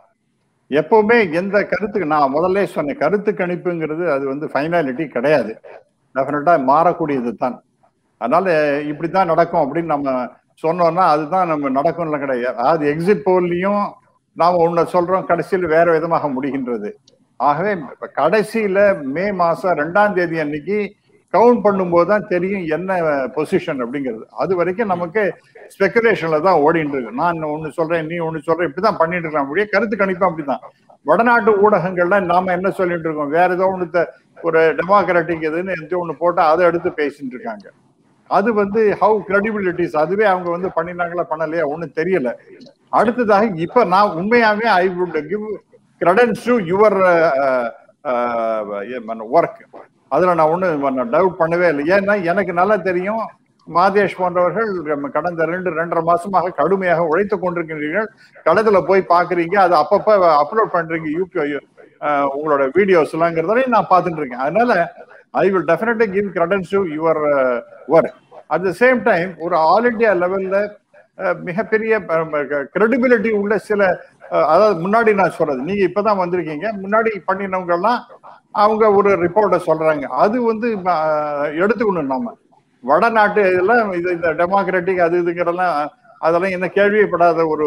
S2: எப்பவுமே எந்த கருத்துக்கு நான் முதல்ல சொன்னேன் கருத்து கணிப்புங்கிறது அது வந்து ஃபைனாலிட்டி கிடையாது டெஃபினட்டா மாறக்கூடியது தான் அதனால இப்படித்தான் நடக்கும் அப்படின்னு நம்ம சொன்னோம்னா அதுதான் நம்ம நடக்கும்ல கிடையாது அதாவது எக்ஸிட் போல்லையும் நாம ஒண்ணு சொல்றோம் கடைசியில் வேற விதமாக முடிகின்றது ஆகவே இப்ப கடைசியில மே மாசம் ரெண்டாம் தேதி அன்னைக்கு கவுண்ட் பண்ணும்போது தான் தெரியும் என்ன பொசிஷன் அப்படிங்கிறது அது வரைக்கும் நமக்கு ஸ்பெகுலேஷன்ல தான் ஓடிட்டு இருக்கு நான் ஒண்ணு சொல்றேன் நீ ஒண்ணு சொல்ற இப்படிதான் பண்ணிட்டு இருக்கலாம் அப்படியே கருத்து கணிப்பு அப்படிதான் வடநாட்டு ஊடகங்கள்ல நாம என்ன சொல்லிட்டு இருக்கோம் வேற ஏதோ ஒண்ணு த- ஒரு டெமோக்ராட்டிக் இதுன்னு எந்த ஒண்ணு போட்டா அதை எடுத்து பேசிட்டு இருக்காங்க அது வந்து ஹவு கிரெடிபிலிட்டிஸ் அதுவே அவங்க வந்து பண்ணினாங்களா பண்ணலையா ஒண்ணும் தெரியல அடுத்ததாக இப்ப நான் உண்மையாவே I would give credence to your work அதுல நான் ஒண்ணு டவுட் பண்ணவே இல்லை ஏன்னா எனக்கு நல்லா தெரியும் மாதேஷ் போன்றவர்கள் நம்ம கடந்த ரெண்டு ரெண்டரை மாசமாக கடுமையாக உழைத்து கொண்டிருக்கிறீர்கள் களத்துல போய் பாக்குறீங்க அது அப்பப்ப அப்லோட் பண்றீங்க யூபி உங்களோட வீடியோஸ் எல்லாங்கிறதையும் நான் பார்த்துட்டு இருக்கேன் அதனால I will definitely give credence to your work at the same time ஒரு ஆல் இண்டியா லெவல்ல மிகப்பெரிய கிரெடிபிலிட்டி உள்ள சில அஹ், அதாவது முன்னாடி நான் சொல்றது நீங்க இப்பதான் வந்திருக்கீங்க முன்னாடி பண்ணினவங்க எல்லாம் அவங்க ஒரு ரிப்போர்ட்டை சொல்றாங்க அது வந்து அஹ், எடுத்துக்கணும் நாம வடநாட்டு இதெல்லாம் இது இந்த டெமோக்ராட்டிக் அது இதுங்கிறதெல்லாம் அதெல்லாம் என்ன கேள்விப்படாத ஒரு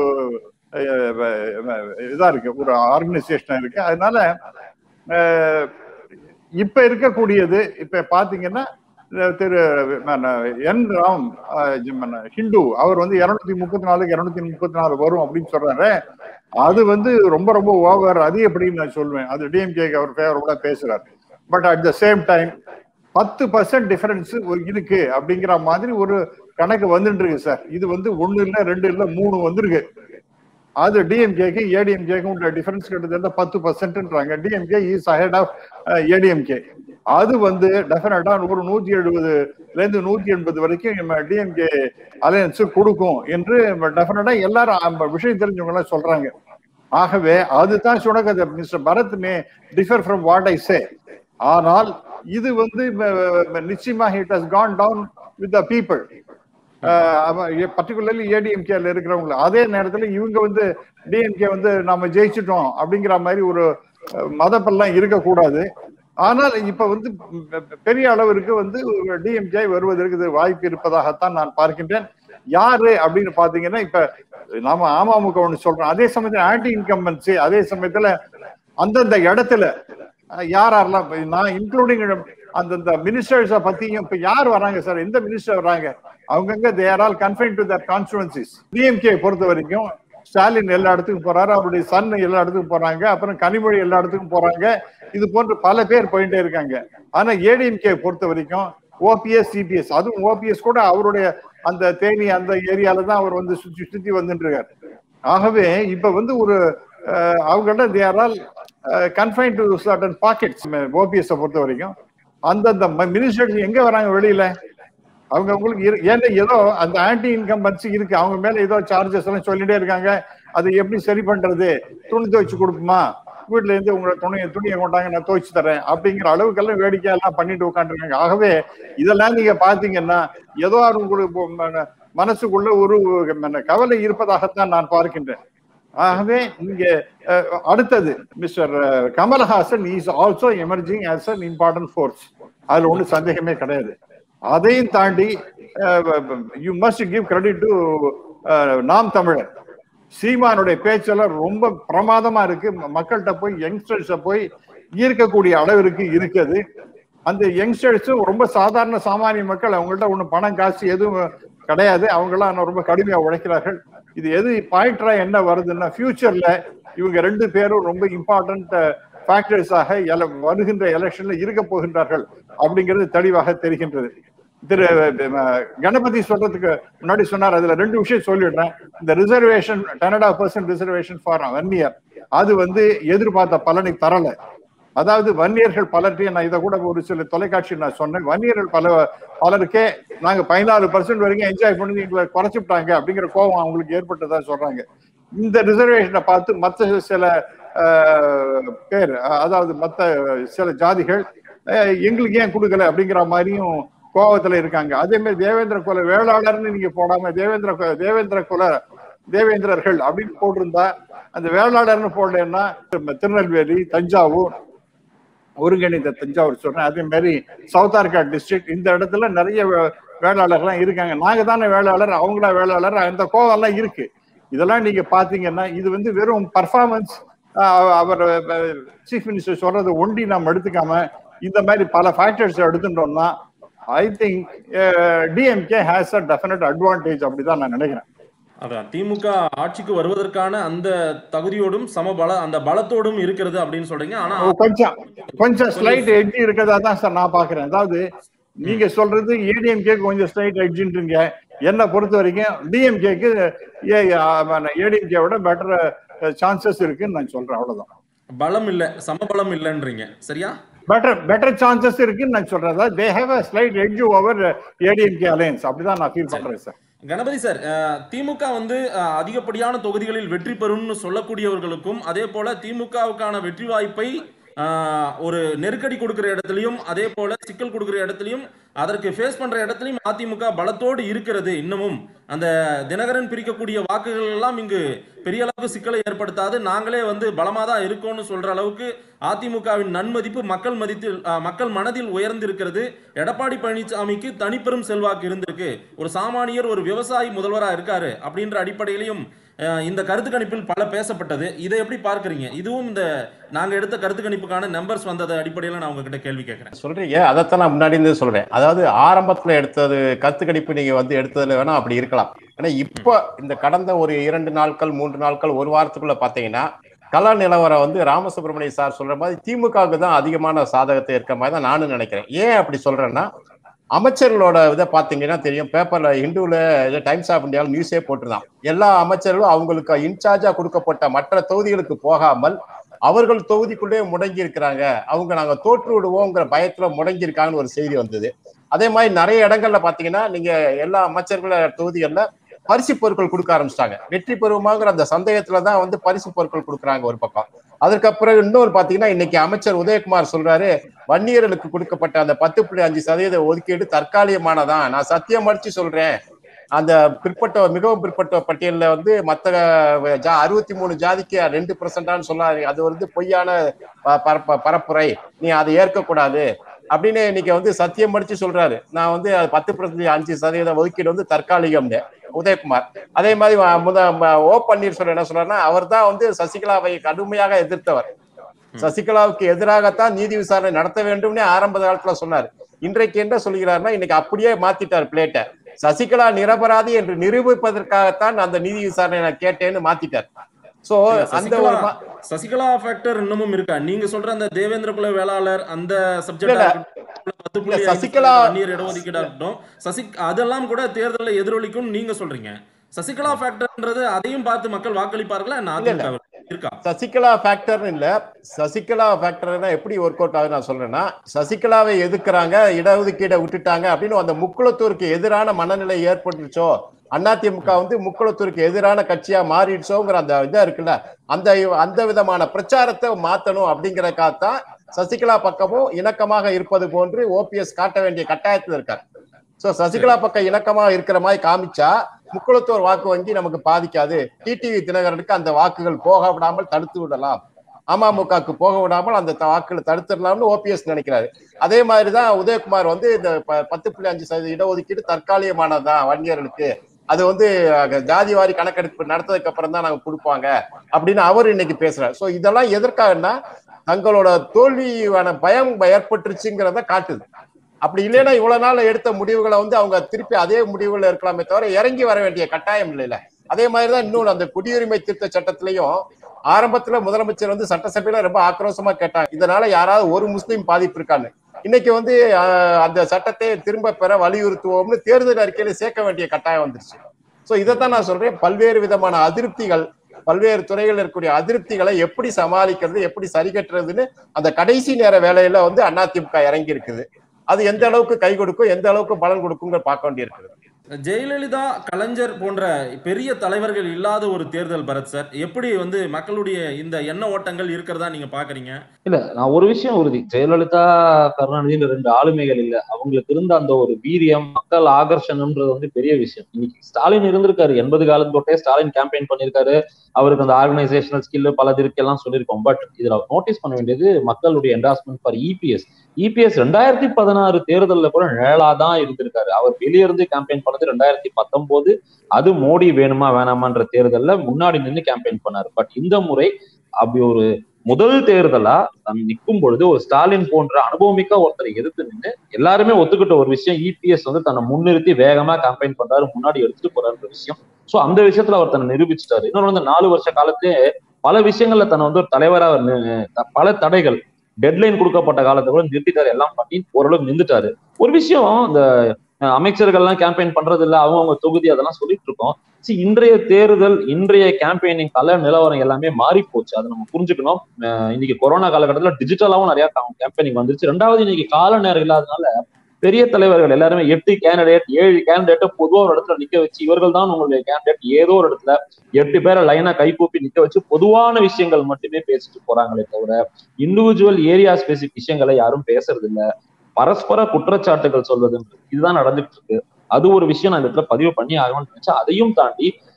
S2: அஹ், இதா இருக்கு ஒரு ஆர்கனைசேஷனா இருக்கு அதனால அஹ், இப்ப இருக்கக்கூடியது இப்ப பாத்தீங்கன்னா அஹ் திரு மன்ன என் ராம் அஹ் ஜி- மன்ன ஹிந்து அவர் வந்து இருநூத்தி முப்பத்தி நாலுக்கு இருநூத்தி முப்பத்தி நாலு வரும் அப்படின்னு சொல்றாரு அது வந்து ரொம்ப ரொம்ப ஓவர் அது எப்படின்னு நான் சொல்லுவேன் அது டிஎம்கே அவர் ஃபேவரபுளா பேசுறாரு but at the same time பத்து பர்சன்ட் டிஃபரன்ஸ் இருக்கு அப்படிங்கிற மாதிரி ஒரு கணக்கு வந்துட்டு இருக்கு சார் இது வந்து ஒண்ணு இல்ல ரெண்டு இல்ல மூணு வந்திருக்கு அது டிஎம்கேக்கு ஏடிஎம்கேக்கும் உள்ள டிஃபரன்ஸ் கிட்டத்தட்ட பத்து பர்சன்ட்ன்றாங்க DMK is ahead of ADMK அது வந்து டெஃபினட்டா ஒரு நூத்தி எழுபதுல இருந்து நூத்தி எண்பது வரைக்கும் நம்ம டிஎம்கே அலையன்ஸ் கொடுக்கும் என்று டெஃபினட்டா எல்லாரும் அந்த விஷயம் தெரிஞ்சவங்க எல்லாம் சொல்றாங்க ஆகவே அதுதான் சுனக mister Bharath may differ from what I say ஆனால் இது வந்து ம- ம- நிச்சயமாக it has gone down with the people particularly ஏடிஎம்கேல இருக்கிறவங்க அதே நேரத்துல இவங்க வந்து டிஎம்கே வந்து நாம ஜெயிச்சிட்டோம் அப்படிங்கிற மாதிரி ஒரு அஹ், மதப்பெல்லாம் இருக்கக்கூடாது ஆனால் இப்ப வந்து ம், பெரிய அளவிற்கு வந்து டிஎம்கே வருவதற்கு இது வாய்ப்பு இருப்பதாகத்தான் நான் பார்க்கின்றேன் யாரு அப்படின்னு பாத்தீங்கன்னா இப்ப நாம அமமுக ஒண்ணு சொல்றோம் அதே சமயத்துல ஆன்டி இன்கம்பன்சி அதே சமயத்துல அந்தந்த இடத்துல அஹ், யார் யாரெல்லாம் இப்ப நான் இன்க்ளூடிங் அந்தந்த மினிஸ்டர்ஸ பத்தியும் இப்ப யார் வராங்க சார் எந்த மினிஸ்டர் வராங்க அவங்கங்க they're all confined to their constituencies DMK பொறுத்த வரைக்கும் ஸ்டாலின் எல்லா இடத்துக்கும் போறாரு அவருடைய சன் எல்லா இடத்துக்கும் போறாங்க அப்புறம் கனிமொழி எல்லா இடத்துக்கும் போறாங்க இது போன்று பல பேர் போயிட்டே இருக்காங்க ஆனா ஏடிஎம்கே பொறுத்த வரைக்கும் ஓபிஎஸ் சிபிஎஸ் அதுவும் ஓபிஎஸ் கூட அவருடைய அந்த தேனி அந்த ஏரியால தான் அவர் வந்து சுத்தி சுத்தி வந்துட்டு இருக்காரு ஆகவே இப்ப வந்து ஒரு அஹ், அவங்கள்ட்ட they're all confined to certain pockets OPS பொறுத்த வரைக்கும் அந்தந்த மினிஸ்டர்ஸ் எங்க வராங்க வெளியில அவங்க உங்களுக்கு இரு- ஏன்னா ஏதோ அந்த ஆன்டி இன்கம் பன்சி இருக்கு அவங்க மேல ஏதோ சார்ஜஸ் எல்லாம் சொல்லிட்டே இருக்காங்க அதை எப்படி சரி பண்றது துணி துவைச்சு கொடுக்குமா வீட்டுல இருந்து உங்களை துணியை துணியை கொண்டாங்க நான் துவைச்சு தரேன் அப்படிங்கிற அளவுக்கெல்லாம் வேடிக்கை எல்லாம் பண்ணிட்டு உட்காந்துருக்காங்க ஆகவே இதெல்லாம் நீங்க பாத்தீங்கன்னா ஏதோ உங்களுக்கு இப்போ மன- மனசுக்குள்ள ஒரு மன- கவலை இருப்பதாகத்தான் நான் பார்க்கின்றேன் ஆகவே இங்க அஹ், அடுத்தது mister Kamal Haasan is also emerging as an important force அதுல ஒன்றும் சந்தேகமே கிடையாது அதையும் தாண்டி you must give credit to Naam Tamilar சீமானுடைய பேச்செல்லாம் ரொம்ப பிரமாதமா இருக்கு ம- மக்கள்கிட்ட போய் யங்ஸ்டர்ஸ போய் ஈர்க்கக்கூடிய அளவிற்கு இருக்குது அந்த யங்ஸ்டர்ஸும் ரொம்ப சாதாரண சாமானிய மக்கள் அவங்கள்ட்ட ஒன்றும் பணம் காசு எதுவும் கிடையாது அவங்களாம் ரொம்ப கடுமையா உழைக்கிறார்கள் இது எது பாயிண்டரா என்ன வருதுன்னா ஃபியூச்சர்ல இவங்க ரெண்டு பேரும் ரொம்ப இம்பார்ட்டன்ட் ஃபேக்டர்ஸாக வருகின்ற எலெக்ஷன்ல இருக்க போகின்றார்கள் அப்படிங்கிறது தெளிவாக தெரிகின்றது திரு அஹ், கணபதி சொல்றதுக்கு முன்னாடி சொன்னார் அதுல ரெண்டு விஷயம் சொல்லிடுறேன் இந்த ரிசர்வேஷன் டெனடா percent reservation for one year அது வந்து எதிர்பார்த்த பலனை தரல அதாவது வன்னியர்கள் பலர்கிட்டையும் நான் இதை கூட ஒரு சில தொலைக்காட்சி நான் சொன்னேன் வன்னியர்கள் பல பலருக்கே நாங்க பதினாலு பர்சன்ட் வரைக்கும் என்ஜாய் பண்ணி எங்களை குறைச்சிட்டாங்க அப்படிங்கிற கோபம் அவங்களுக்கு ஏற்பட்டதா சொல்றாங்க இந்த ரிசர்வேஷனை பார்த்து மற்ற சில அஹ், பேர் அதாவது மற்ற சில ஜாதிகள் அஹ், எங்களுக்கு ஏன் கொடுக்கல அப்படிங்கிற மாதிரியும் கோபத்துல இருக்காங்க அதே மாதிரி தேவேந்திர குல வேளாளர்னு நீங்க போடாம தேவேந்திர கு- தேவேந்திர குல தேவேந்திரர்கள் அப்படின்னு போட்டிருந்தா அந்த வேளாளர்னு போடலன்னா திருநெல்வேலி தஞ்சாவூர் ஒருங்கிணைந்த தஞ்சாவூர் சொல்றேன் அதே மாதிரி சவுத் ஆர்கா டிஸ்ட்ரிக்ட் இந்த இடத்துல நிறைய வே- வேளாளர்லாம் இருக்காங்க நாங்க தானே வேளாளர் அவங்களா வேளாளர் அந்த கோவம் எல்லாம் இருக்கு இதெல்லாம் நீங்க பாத்தீங்கன்னா இது வந்து வெறும் பர்ஃபார்மன்ஸ் அவர் சீஃப் மினிஸ்டர் சொல்றது ஒண்டி நாம் எடுத்துக்காம இந்த மாதிரி பல ஃபேக்டர்ஸ் எடுத்துட்டோம்னா I think DMK has a definite advantage அப்படிதான் நான் நினைக்கிறேன்
S3: அதான் திமுக ஆட்சிக்கு வருவதற்கான அந்த தகுதியோடும் சம பல அந்த பலத்தோடும் இருக்கிறது அப்படின்னு சொல்றீங்க ஆனா
S2: கொஞ்சம் கொஞ்சம் ஸ்லைட் எட்ஜ் இருக்கதா தான் சார் நான் பாக்குறேன் அதாவது நீங்க சொல்றது ஏடிஎம்கே கொஞ்சம் ஸ்லைட் எட்ஜ்ன்றீங்க என்ன பொறுத்த வரைக்கும் டிஎம்கேக்கு ஏடிஎம்கே விட பெட்டர் சான்சஸ் இருக்குன்னு நான் சொல்றேன் அவ்வளவுதான்
S3: பலம் இல்ல சமபலம் இல்லைன்றீங்க சரியா
S2: பெட்டர் பெட்டர் சான்சஸ் இருக்குன்னு நான் சொல்றேன் அதாவது they have a slight edge over ADMK alliance அப்படிதான் நான் ஃபீல் பண்றேன் சார்
S3: கணபதி சார் அஹ், திமுக வந்து அஹ், அதிகப்படியான தொகுதிகளில் வெற்றி பெறும்னு சொல்லக்கூடியவர்களுக்கும் அதே போல திமுகவுக்கான வெற்றி வாய்ப்பை அஹ், ஒரு நெருக்கடி கொடுக்கிற இடத்துலயும் அதே போல சிக்கல் கொடுக்கிற இடத்துலயும் அதற்கு ஃபேஸ் பண்ற இடத்துலயும் அதிமுக பலத்தோடு இருக்கிறது இன்னமும் அந்த தினகரன் பிரிக்கக்கூடிய வாக்குகள் எல்லாம் இங்கு பெரிய அளவுக்கு சிக்கலை ஏற்படுத்தாது நாங்களே வந்து பலமா தான் இருக்கோம்னு சொல்ற அளவுக்கு அதிமுகவின் நன்மதிப்பு மக்கள் மதித்தில் அஹ், மக்கள் மனதில் உயர்ந்திருக்கிறது எடப்பாடி பழனிசாமிக்கு தனிப்பெரும் செல்வாக்கு இருந்திருக்கு ஒரு சாமானியர் ஒரு விவசாயி முதல்வரா இருக்காரு அப்படின்ற அடிப்படையிலையும் அஹ் இந்த கருத்து கணிப்பில் பல பேசப்பட்டது இதை எப்படி பார்க்கறீங்க இதுவும் இந்த நாங்க எடுத்த கருத்து கணிப்புக்கான நம்பர்ஸ் வந்தது அடிப்படையில் நான் உங்ககிட்ட கேள்வி கேட்கிறேன்
S1: சொல்றீங்க அதைத்தான் நான் முன்னாடி இருந்து சொல்றேன் அதாவது ஆரம்பத்துல எடுத்தது கருத்து கணிப்பு நீங்க வந்து எடுத்ததுல வேணா அப்படி இருக்கலாம் ஆனா இப்போ இந்த கடந்த ஒரு இரண்டு நாட்கள் மூன்று நாட்கள் ஒரு வாரத்துக்குள்ள பாத்தீங்கன்னா கலா நிலவரம் வந்து ராமசுப்ரமணிய சார் சொல்ற மாதிரி திமுகவுக்கு தான் அதிகமான சாதகத்தை இருக்க மாதிரி தான் நானும் நினைக்கிறேன் ஏன் அப்படி சொல்றேன்னா அமைச்சர்களோட இதை பார்த்தீங்கன்னா தெரியும் பேப்பர்ல ஹிந்துல டைம்ஸ் ஆஃப் இந்தியாவில் நியூஸே போட்டிருந்தான் எல்லா அமைச்சர்களும் அவங்களுக்கு இன்சார்ஜா கொடுக்கப்பட்ட மற்ற தொகுதிகளுக்கு போகாமல் அவர்கள் தொகுதிக்குள்ளே முடங்கி இருக்கிறாங்க அவங்க நாங்க தோற்று விடுவோங்கிற பயத்துல முடங்கி இருக்காங்கன்னு ஒரு செய்தி வந்தது அதே மாதிரி நிறைய இடங்கள்ல பாத்தீங்கன்னா நீங்க எல்லா அமைச்சர்கள தொகுதிகள்ல பரிசு பொருட்கள் கொடுக்க ஆரம்பிச்சிட்டாங்க வெற்றி பெறுவோமாங்கிற அந்த சந்தேகத்துல தான் வந்து பரிசு பொருட்கள் கொடுக்குறாங்க ஒரு பக்கம் அதற்கப்புறம் இன்னொரு பாத்தீங்கன்னா இன்னைக்கு அமைச்சர் உதயகுமார் சொல்றாரு வன்னியர்களுக்கு கொடுக்கப்பட்ட அந்த பத்து புள்ளி அஞ்சு சதவீத ஒதுக்கீடு தற்காலிகமானதான் நான் சத்தியம் அடிச்சு சொல்றேன் அந்த பிற்பட்ட மிகவும் பிற்பட்ட பட்டியல்ல வந்து மத்த ஜா அறுபத்தி மூணு ஜாதிக்கு ரெண்டு பர்சன்டான்னு சொல்லாரு அது வந்து பொய்யான ப- பரப்ப பரப்புரை நீ அதை ஏற்கக்கூடாது அப்படின்னு இன்னைக்கு வந்து சத்தியம் அடிச்சு சொல்றாரு நான் வந்து அது பத்து பர்சன்ட் அஞ்சு சதவீத ஒதுக்கீடு வந்து தற்காலிகம்னு உதயகுமார் அதே மாதிரி வ- முத ம- ஓ பன்னீர்செல்வம் என்ன சொல்றாருன்னா அவர் தான் வந்து சசிகலாவை கடுமையாக எதிர்த்தவர் சசிகலாவுக்கு எதிராகத்தான் நீதி விசாரணை நடத்த வேண்டும்னு ஆரம்ப காலத்துல சொன்னார் இன்றைக்கு என்ன சொல்கிறாருன்னா இன்னைக்கு அப்படியே மாத்திட்டார் பிளேட்டை சசிகலா நிரபராதி என்று நிரூபிப்பதற்காகத்தான் அந்த நீதி விசாரணை நான் கேட்டேன்னு மாத்திட்டார் சோ
S3: இல்ல,
S1: அந்த
S3: சசிகலா
S1: ஒரு மா-
S3: சசிகலா ஃபேக்டர் இன்னமும் இருக்கா நீங்க சொல்ற அந்த தேவேந்திர குல வேளாளர் அந்த
S1: இல்ல,
S3: சப்ஜெக்ட் பத்து புள்ளி ஐந்து
S1: சசிகலா-
S3: சதவீத வன்னியர் இடஒதுக்கீடா இருக்கட்டும் சசி அதெல்லாம் கூட தேர்தலில் எதிரொலிக்கும் நீங்க சொல்றீங்க சசிகலா ஃபேக்டர்ன்றது அதையும் பார்த்து மக்கள் வாக்களிப்பார்களா என்ன
S1: இல்ல, இல்ல.
S3: அதிமுக இருக்கா
S1: சசிகலா ஃபேக்டர் இல்ல சசிகலா ஃபேக்டர்னா எப்படி ஒர்க் அவுட் ஆகுது நான் சொல்றேன்னா சசிகலாவை எதிர்க்கிறாங்க இடஒதுக்கீடை விட்டுட்டாங்க அப்படின்னு அந்த முக்குளத்தூருக்கு எதிரான மனநிலை ஏற்பட்டுச்சோ அதிமுக வந்து முக்குளத்தூருக்கு எதிரான கட்சியா மாறிடுச்சோங்கிற அந்த இதா இருக்குல்ல அந்த அந்த விதமான பிரச்சாரத்தை மாத்தணும் அப்படிங்கறதுக்காகத்தான் சசிகலா பக்கமும் இணக்கமாக இருப்பது போன்று ஓபிஎஸ் காட்ட வேண்டிய கட்டாயத்தில் இருக்கார் சோ சசிகலா பக்கம் இணக்கமா இருக்கிற மாதிரி காமிச்சா முக்குளத்தூர் வாக்கு வங்கி நமக்கு பாதிக்காது டிடிவி தினகரனுக்கு அந்த வாக்குகள் போக விடாமல் தடுத்து விடலாம் அமமுகவுக்கு போக விடாமல் அந்த த- வாக்குகளை தடுத்துடலாம்னு ஓபிஎஸ் நினைக்கிறாரு அதே மாதிரிதான் உதயகுமார் வந்து இந்த ப- பத்து புள்ளி அஞ்சு சதவீத இடஒதுக்கீடு தற்காலிகமானதுதான் வன்னியர்களுக்கு அது வந்து அஹ், ஜாதி வாரி கணக்கெடுப்பு நடத்ததுக்கு அப்புறம் தான் நாங்க கொடுப்பாங்க அப்படின்னு அவர் இன்னைக்கு பேசுறாரு சோ இதெல்லாம் எதற்காகன்னா தங்களோட தோல்வியான பயம் ஏற்பட்டுருச்சுங்கிறத காட்டுது அப்படி இல்லைன்னா இவ்வளவு நாள் எடுத்த முடிவுகளை வந்து அவங்க திருப்பி அதே முடிவுல இருக்கலாமே தவிர இறங்கி வர வேண்டிய கட்டாயம் இல்லைல்ல அதே மாதிரிதான் இன்னொன்று அந்த குடியுரிமை திருத்த சட்டத்திலையும் ஆரம்பத்துல முதலமைச்சர் வந்து சட்டசபையில ரொம்ப ஆக்ரோஷமா கேட்டாங்க இதனால யாராவது ஒரு முஸ்லீம் பாதிப்பு இருக்கான்னு இன்னைக்கு வந்து ஆஹ், அந்த சட்டத்தை திரும்ப பெற வலியுறுத்துவோம்னு தேர்தல் அறிக்கையில சேர்க்க வேண்டிய கட்டாயம் வந்துருச்சு சோ இதைத்தான் நான் சொல்றேன் பல்வேறு விதமான அதிருப்திகள் பல்வேறு துறைகள் இருக்கக்கூடிய அதிருப்திகளை எப்படி சமாளிக்கிறது எப்படி சரி கட்டுறதுன்னு அந்த கடைசி நேர வேலையில வந்து அதிமுக இறங்கி இருக்குது அது எந்த அளவுக்கு கை கொடுக்கும் எந்த அளவுக்கு பலன் கொடுக்குங்க பார்க்க வேண்டியிருக்கிறது
S3: ஜெயலலிதா கலைஞர் போன்ற பெரிய தலைவர்கள் இல்லாத ஒரு தேர்தல் பரத் சார் எப்படி வந்து மக்களுடைய இந்த எண்ண ஓட்டங்கள் இருக்கிறதா நீங்க பாக்குறீங்க
S4: இல்ல நான் ஒரு விஷயம் உறுதி ஜெயலலிதா கருணாநிதினு ரெண்டு ஆளுமைகள் இல்ல அவங்களுக்கு இருந்த அந்த ஒரு வீரியம் மக்கள் ஆகர்ஷணம்ன்றது வந்து பெரிய விஷயம் இன்னைக்கு ஸ்டாலின் இருந்திருக்காரு எண்பது காலம் தொட்டே ஸ்டாலின் கேம்பெயின் பண்ணியிருக்காரு அவருக்கு அந்த ஆர்கனைசேஷனல் ஸ்கில் பலது இருக்கெல்லாம் சொல்லியிருக்கோம் பட் இதுல நோட்டீஸ் பண்ண வேண்டியது மக்களுடைய என்டாஸ்மெண்ட் ஃபார் இபிஎஸ் இபிஎஸ் ரெண்டாயிரத்தி பதினாறு தேர்தல்ல கூட நிழலா தான் இருந்திருக்காரு அவர் வெளியிருந்து கேம்பெயின் பண்ணது ரெண்டாயிரத்தி பத்தொன்பது அது மோடி வேணுமா வேணாமான்ற தேர்தல்ல முன்னாடி நின்று கேம்பெயின் பண்ணாரு பட் இந்த முறை அப்படி ஒரு முதல் தேர்தலா தன் நிற்கும் பொழுது ஒரு ஸ்டாலின் போன்ற அனுபவமிக்க ஒருத்தரை எதிர்த்து நின்று எல்லாருமே ஒத்துக்கிட்ட ஒரு விஷயம் இபிஎஸ் வந்து தன்னை முன்னிறுத்தி வேகமா கேம்பெயின் பண்றாரு முன்னாடி எடுத்துட்டு போறாருன்ற விஷயம் சோ அந்த விஷயத்துல அவர் தன்னை நிரூபிச்சிட்டாரு இன்னொரு வந்து நாலு வருஷ காலத்திலே பல விஷயங்கள்ல தன்னை வந்து ஒரு தலைவரா அவர் நி- த- பல தடைகள் டெட்லைன் கொடுக்கப்பட்ட காலத்தை கூட நிறுத்திட்டாரு எல்லாம் பண்ணி ஓரளவுக்கு நின்றுட்டாரு ஒரு விஷயம் இந்த அஹ், அமைச்சர்கள்லாம் கேம்பெயின் பண்றது இல்ல அவங்கவுங்க தொகுதி அதெல்லாம் சொல்லிட்டு இருக்கோம் See, இன்றைய தேர்தல் இன்றைய கேம்பெயினிங் கல நிலவரம் எல்லாமே மாறி போச்சு அதை நம்ம புரிஞ்சுக்கணும் அஹ், இன்னைக்கு கொரோனா காலகட்டத்தில் டிஜிட்டலாவும் நிறைய கேம்பெயினிங் வந்துருச்சு ரெண்டாவது இன்னைக்கு கால நேரம் இல்லாதனால பெரிய தலைவர்கள் எல்லாருமே எட்டு கேண்டிடேட் ஏழு கேண்டிடேட்டை பொதுவா ஒரு இடத்துல நிக்க வச்சு இவர்கள் தான் உங்களுடைய கேண்டிடேட் ஏதோ ஒரு இடத்துல எட்டு பேரை லைனா கைகூப்பி நிக்க வச்சு பொதுவான விஷயங்கள் மட்டுமே பேசிட்டு போறாங்களே தவிர இண்டிவிஜுவல் ஏரியா ஸ்பெசிபிக் விஷயங்களை யாரும் பேசுறது இல்ல பரஸ்பர குற்றச்சாட்டுகள் சொல்வதுன்றது இதுதான் நடந்துட்டு இருக்கு அது ஒரு விஷயம் நான் இந்த இடத்துல பதிவு பண்ணி ஆகணும்னு நினைச்சா அதையும் தாண்டி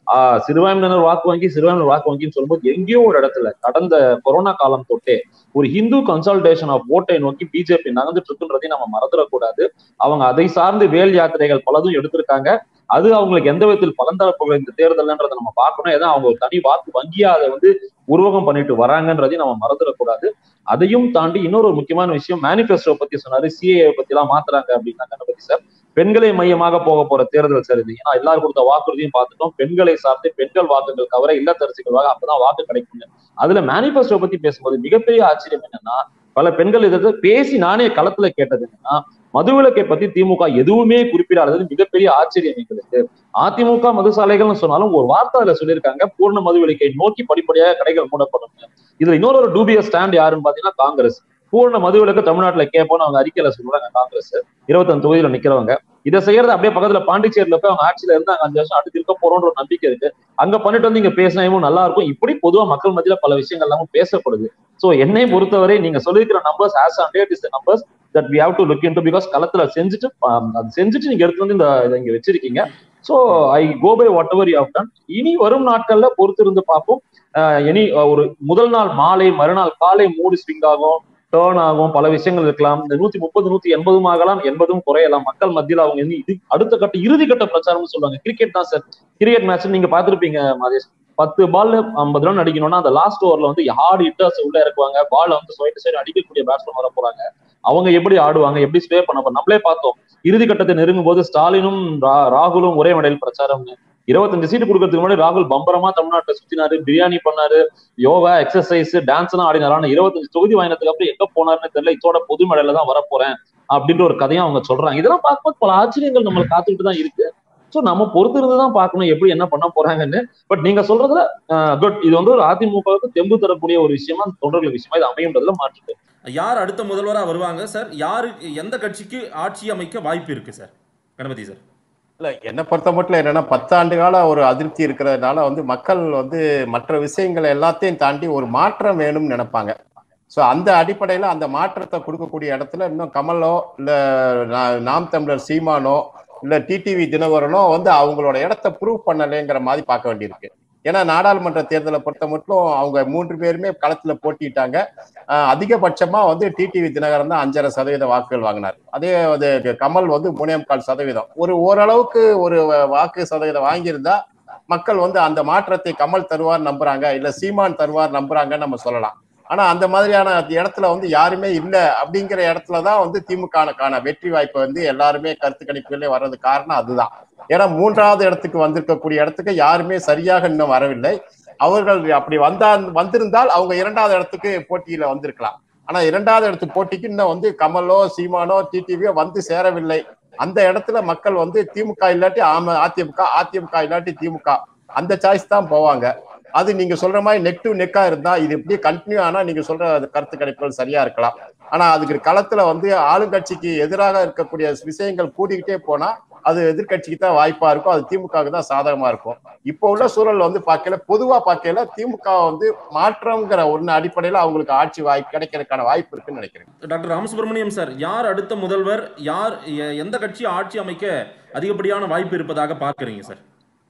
S4: ஆஹ் சிறுபான்மையினர் வாக்கு வங்கி சிறுபான்மையினர் வாக்கு வங்கின்னு சொல்லும்போது எங்கேயோ ஒரு இடத்துல கடந்த கொரோனா காலம் தொட்டே ஒரு ஹிந்து கன்சல்டேஷன் ஆஃப் ஓட்டை நோக்கி பிஜேபி நகர்ந்துட்டு இருக்குன்றதையும் நம்ம மறந்துடக்கூடாது அவங்க அதை சார்ந்து வேல் யாத்திரைகள் பலதும் எடுத்திருக்காங்க அது அவங்களுக்கு எந்த விதத்தில் பலன் தரப்போகிற இந்த தேர்தல்ன்றதை நம்ம பார்க்கணும் ஏன்னா அவங்க ஒரு தனி வாக்கு வங்கியா அதை வந்து உருவகம் பண்ணிட்டு வராங்கன்றதையும் நம்ம மறந்துடக்கூடாது அதையும் தாண்டி இன்னொரு ஒரு முக்கியமான விஷயம் மேனிஃபெஸ்டோ பத்தி சொன்னாரு சிஏ பத்தி எல்லாம் மாத்துறாங்க அப்படின்னா கணபதி சார் பெண்களை மையமாக போக போற தேர்தல் சார் இது ஏன்னா எல்லாரும் கொடுத்த வாக்குறுதியும் பார்த்துட்டோம் பெண்களை சார்ந்து பெண்கள் வாக்குகள் கவர இல்லத்தரசிகள் வாங்க அப்பதான் வாக்கு கிடைக்குங்க அதுல மேனிஃபெஸ்டோ பத்தி பேசும்போது மிகப்பெரிய ஆச்சரியம் என்னன்னா பல பெண்கள் இதை பேசி நானே களத்துல கேட்டது என்னன்னா மதுவிலக்கை பத்தி திமுக எதுவுமே குறிப்பிடாதது மிகப்பெரிய ஆச்சரியம் எங்களுக்கு அதிமுக மதுசாலைகள்னு சொன்னாலும் ஒரு வார்த்தை அதுல சொல்லியிருக்காங்க பூர்ண மதுவிலக்கை நோக்கி படிப்படியாக கடைகள் மூடப்படும் இதுல இன்னொரு ஒரு டூபியஸ் ஸ்டாண்ட் யாருன்னு பாத்தீங்கன்னா காங்கிரஸ் பூர்ண மதுவிலக்கு தமிழ்நாட்டுல கேட்போம்னு அவங்க அறிக்கையில சொல்றாங்க காங்கிரஸ் இருபத்தஞ்சு தொகுதியில நிக்கிறவங்க இதை செய்யறது அப்படியே பக்கத்துல பாண்டிச்சேரியில போய் அவங்க ஆட்சியில இருந்து அங்க அஞ்சு வருஷம் அடுத்து இருக்க போறோன்ற ஒரு நம்பிக்கை இருக்கு அங்க பண்ணிட்டு வந்து இங்க பேசினாவும் நல்லா இருக்கும் இப்படி பொதுவா மக்கள் மத்தியில பல விஷயங்கள் எல்லாமும் பேசப்படுது சோ என்னை பொறுத்தவரை நீங்க சொல்லியிருக்கிற numbers as on date is numbers that we have to look in because களத்துல செஞ்சுட்டு அது செஞ்சுட்டு நீங்க எடுத்து வந்து இந்த இதை இங்க வச்சிருக்கீங்க so I go by whatever you done இனி வரும் நாட்கள்ல பொறுத்து இருந்து பார்ப்போம் இனி ஒரு முதல் நாள் மாலை மறுநாள் காலை மூடு ஸ்விங் ஆகும் டேர்ன் ஆகும் பல விஷயங்கள் இருக்கலாம் இந்த நூத்தி முப்பது நூத்தி எண்பதும் ஆகலாம் எண்பதும் குறையலாம் மக்கள் மத்தியில் அவங்க வந்து இது அடுத்த கட்ட இறுதி கட்ட பிரச்சாரம்னு சொல்லுவாங்க கிரிக்கெட் தான் சார் கிரிக்கெட் மேட்ச் நீங்க பாத்திருப்பீங்க மதேஷ் பத்து பால் ஐம்பது ரன் அடிக்கணும்னா அந்த லாஸ்ட் ஓவர்ல வந்து ஹார்ட் ஹிட்டர்ஸ் உள்ள இறக்குவாங்க பால் வந்து சைடு சைடு அடிக்கக்கூடிய பேட்ஸ்மேன் வர போறாங்க அவங்க எப்படி ஆடுவாங்க எப்படி ஸ்பே பண்ண போறோம் நம்மளே பார்த்தோம் இறுதி கட்டத்தை நெருங்கும் போது ஸ்டாலினும் ராகுலும் ஒரே மேடையில் பிரச்சாரம் இருபத்தஞ்சு சீட்டு கொடுக்கறதுக்கு முன்னாடி ராகுல் பம்பரமா தமிழ்நாட்டில் சுத்தினாரு பிரியாணி பண்ணாரு யோகா எக்ஸசைஸ் டான்ஸ் எல்லாம் ஆடினாரு ஆனா இருபத்தஞ்சு தொகுதி வாங்கினதுக்கு அப்புறம் எங்க போனாருன்னு தெரியல இதோட பொது மேடையில தான் வரப்போறேன் அப்படின்ற ஒரு கதையும் அவங்க சொல்றாங்க இதெல்லாம் பார்க்கும்போது பல ஆச்சரியங்கள் நம்மளை காத்துக்கிட்டு தான் இருக்கு ஸோ நம்ம பொறுத்து இருந்து தான் பார்க்கணும் எப்படி என்ன பண்ண போறாங்கன்னு பட் நீங்க சொல்றதுல குட் இது வந்து ஒரு அதிமுகவுக்கு தெம்பு தரக்கூடிய ஒரு விஷயமா தொண்டர்கள் விஷயமா இது அமையுன்றதுல மாற்றிட்டு
S3: யார் அடுத்த முதல்வரா வருவாங்க சார் யாரு எந்த கட்சிக்கு ஆட்சி அமைக்க வாய்ப்பு இருக்கு சார் கணபதி சார்
S1: இல்ல என்னை பொறுத்த மட்டும் என்னன்னா பத்தாண்டு கால ஒரு அதிருப்தி இருக்கிறதுனால வந்து மக்கள் வந்து மற்ற விஷயங்களை எல்லாத்தையும் தாண்டி ஒரு மாற்றம் வேணும்னு நினைப்பாங்க ஸோ அந்த அடிப்படையில் அந்த மாற்றத்தை கொடுக்கக்கூடிய இடத்துல இன்னும் கமலோ இல்லை நாம் தமிழர் சீமானோ இல்லை டிடிவி தினகரனோ வந்து அவங்களோட இடத்த ப்ரூவ் பண்ணலைங்கிற மாதிரி பார்க்க வேண்டியிருக்கு ஏன்னா நாடாளுமன்ற தேர்தலை பொறுத்த மட்டும் அவங்க மூன்று பேருமே களத்தில் போட்டிட்டாங்க அதிகபட்சமா வந்து டிடிவி தினகரன் தான் அஞ்சரை சதவீத வாக்குகள் வாங்கினார் அதே அது கமல் வந்து மூணே முக்கால் சதவீதம் ஒரு ஓரளவுக்கு ஒரு வாக்கு சதவீதம் வாங்கியிருந்தா மக்கள் வந்து அந்த மாற்றத்தை கமல் தருவார் நம்புறாங்க இல்ல சீமான் தருவார் நம்புறாங்கன்னு நம்ம சொல்லலாம் ஆனா அந்த மாதிரியான இடத்துல வந்து யாருமே இல்லை அப்படிங்கிற இடத்துலதான் வந்து திமுகனுக்கான வெற்றி வாய்ப்பு வந்து எல்லாருமே கருத்து கணிப்புகளே வர்றது காரணம் அதுதான் ஏன்னா மூன்றாவது இடத்துக்கு வந்திருக்கக்கூடிய இடத்துக்கு யாருமே சரியாக இன்னும் வரவில்லை அவர்கள் அப்படி வந்தா வந்திருந்தால் அவங்க இரண்டாவது இடத்துக்கு போட்டியில வந்திருக்கலாம் ஆனா இரண்டாவது இடத்து போட்டிக்கு இன்னும் வந்து கமலோ சீமானோ டிடிவியோ வந்து சேரவில்லை அந்த இடத்துல மக்கள் வந்து திமுக இல்லாட்டி ஆம அதிமுக அதிமுக இல்லாட்டி திமுக அந்த சாய்ஸ் தான் போவாங்க அது நீங்க சொல்ற மாதிரி நெக் டு நெக்கா இருந்தா இது இப்படியே கண்டினியூ ஆனா நீங்க சொல்ற கருத்து கணிப்புகள் சரியா இருக்கலாம் ஆனா அதுக்கு களத்துல வந்து ஆளுங்கட்சிக்கு எதிராக இருக்கக்கூடிய விஷயங்கள் கூடிக்கிட்டே போனா அது எதிர்கட்சிக்கு தான் வாய்ப்பா இருக்கும் அது திமுகவுக்கு தான் சாதகமா இருக்கும் இப்போ உள்ள சூழல் வந்து பார்க்கல பொதுவா பார்க்கல திமுக வந்து மாற்றம்ங்கிற ஒன்னு அடிப்படையில அவங்களுக்கு ஆட்சி வாய்ப்பு கிடைக்கிறதுக்கான வாய்ப்பு இருக்குன்னு நினைக்கிறேன்
S3: டாக்டர் ராமசுப்ரமணியம் சார் யார் அடுத்த முதல்வர் யார் எந்த கட்சி ஆட்சி அமைக்க அதிகப்படியான வாய்ப்பு இருப்பதாக பார்க்குறீங்க சார்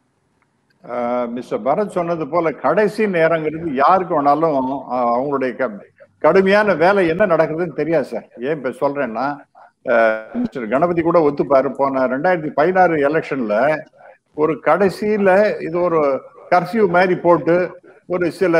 S2: மிஸ்டர் பரத் சொன்னது போல கடைசி நேரங்கிறது யாருக்கு வேணாலும் அவங்களுடைய கடுமையான வேலை என்ன நடக்குதுன்னு தெரியாது சார் ஏன் இப்ப சொல்றேன்னா மிஸ்டர் கணபதி கூட ஒத்துப்பாரு போன ரெண்டாயிரத்தி பதினாறு எலெக்ஷன்ல ஒரு கடைசியில இது ஒரு கர்ஃபியூ மாதிரி போட்டு ஒரு சில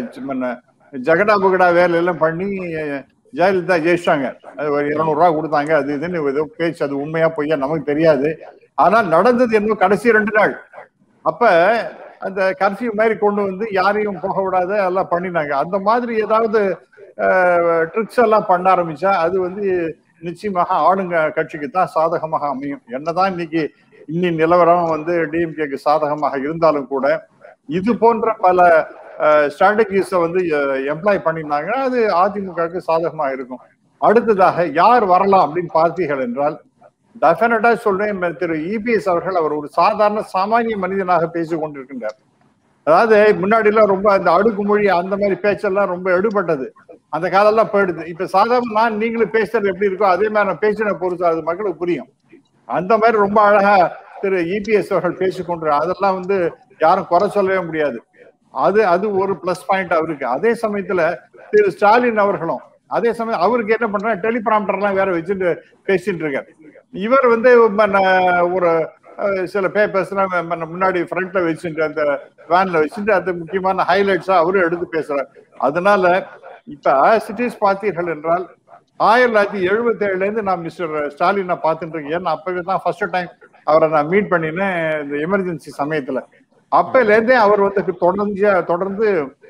S2: ஜகடா புகடா வேலையெல்லாம் பண்ணி ஜெயலலிதா ஜெயிச்சிட்டாங்க அது ஒரு இருநூறுவா கொடுத்தாங்க அது இதுன்னு ஏதோ பேச்சு அது உண்மையா பொய்யா நமக்கு தெரியாது ஆனால் நடந்தது என்ன கடைசி ரெண்டு நாள் அப்ப அந்த கர்ஃபியூ மாதிரி கொண்டு வந்து யாரையும் போக விடாத எல்லாம் பண்ணினாங்க அந்த மாதிரி ஏதாவது ட்ரிக்ஸ் எல்லாம் பண்ண ஆரம்பிச்சா அது வந்து நிச்சயமாக ஆளுங்க கட்சிக்கு தான் சாதகமாக அமையும் என்னதான் இன்னைக்கு இன்னி நிலவரம் வந்து டிஎம்கேக்கு சாதகமாக இருந்தாலும் கூட இது போன்ற பல ஸ்ட்ராட்டஜிஸை வந்து எம்ப்ளாய் பண்ணியிருந்தாங்கன்னா அது அதிமுகவுக்கு சாதகமாக இருக்கும் அடுத்ததாக யார் வரலாம் அப்படின்னு பார்த்தீர்கள் என்றால் டெஃபினட்டா சொல்றேன் திரு இபிஎஸ் அவர்கள் அவர் ஒரு சாதாரண சாமானிய மனிதனாக பேசிக் கொண்டிருக்கின்றார் அதாவது முன்னாடி எல்லாம் ரொம்ப அந்த அடுக்குமொழி அந்த மாதிரி பேச்செல்லாம் ரொம்ப எடுபட்டது அந்த காலம்லாம் போயிடுது இப்ப சாதாரண நான் நீங்களும் பேசுறது எப்படி இருக்கோ அதே மாதிரி நான் பேசின பொறுத்து அது மக்களுக்கு புரியும் அந்த மாதிரி ரொம்ப அழகா திரு இபிஎஸ் அவர்கள் பேசிக்கொண்டு அதெல்லாம் வந்து யாரும் குறை சொல்லவே முடியாது அது அது ஒரு பிளஸ் பாயிண்ட் அவருக்கு அதே சமயத்துல திரு ஸ்டாலின் அவர்களும் அதே சமயம் அவருக்கு என்ன பண்றாங்க டெலிபிராம்டர்லாம் வேற வச்சுட்டு பேசிட்டு இருக்காரு இவர் வந்து ம- ஒரு அஹ், சில பேப்பர்ஸ்லாம் முன்னாடி ஃப்ரண்ட்ல வச்சுட்டு அந்த வேன்ல வச்சுட்டு அது முக்கியமான ஹைலைட்ஸா அவரும் எடுத்து பேசுறாரு அதனால இப்ப சிட்டிஸ் பார்த்தீர்கள் என்றால் ஆயிரத்தி தொள்ளாயிரத்தி எழுபத்தி ஏழுல இருந்து நான் மிஸ்டர் ஸ்டாலினை பார்த்துட்டு இருக்கேன் ஏன்னா அப்பவே தான் ஃபர்ஸ்ட் டைம் அவரை நான் மீட் பண்ணினேன் இந்த எமர்ஜென்சி சமயத்துல அப்பையில இருந்தே அவர் வந்து தொடர்ந்து தொடர்ந்து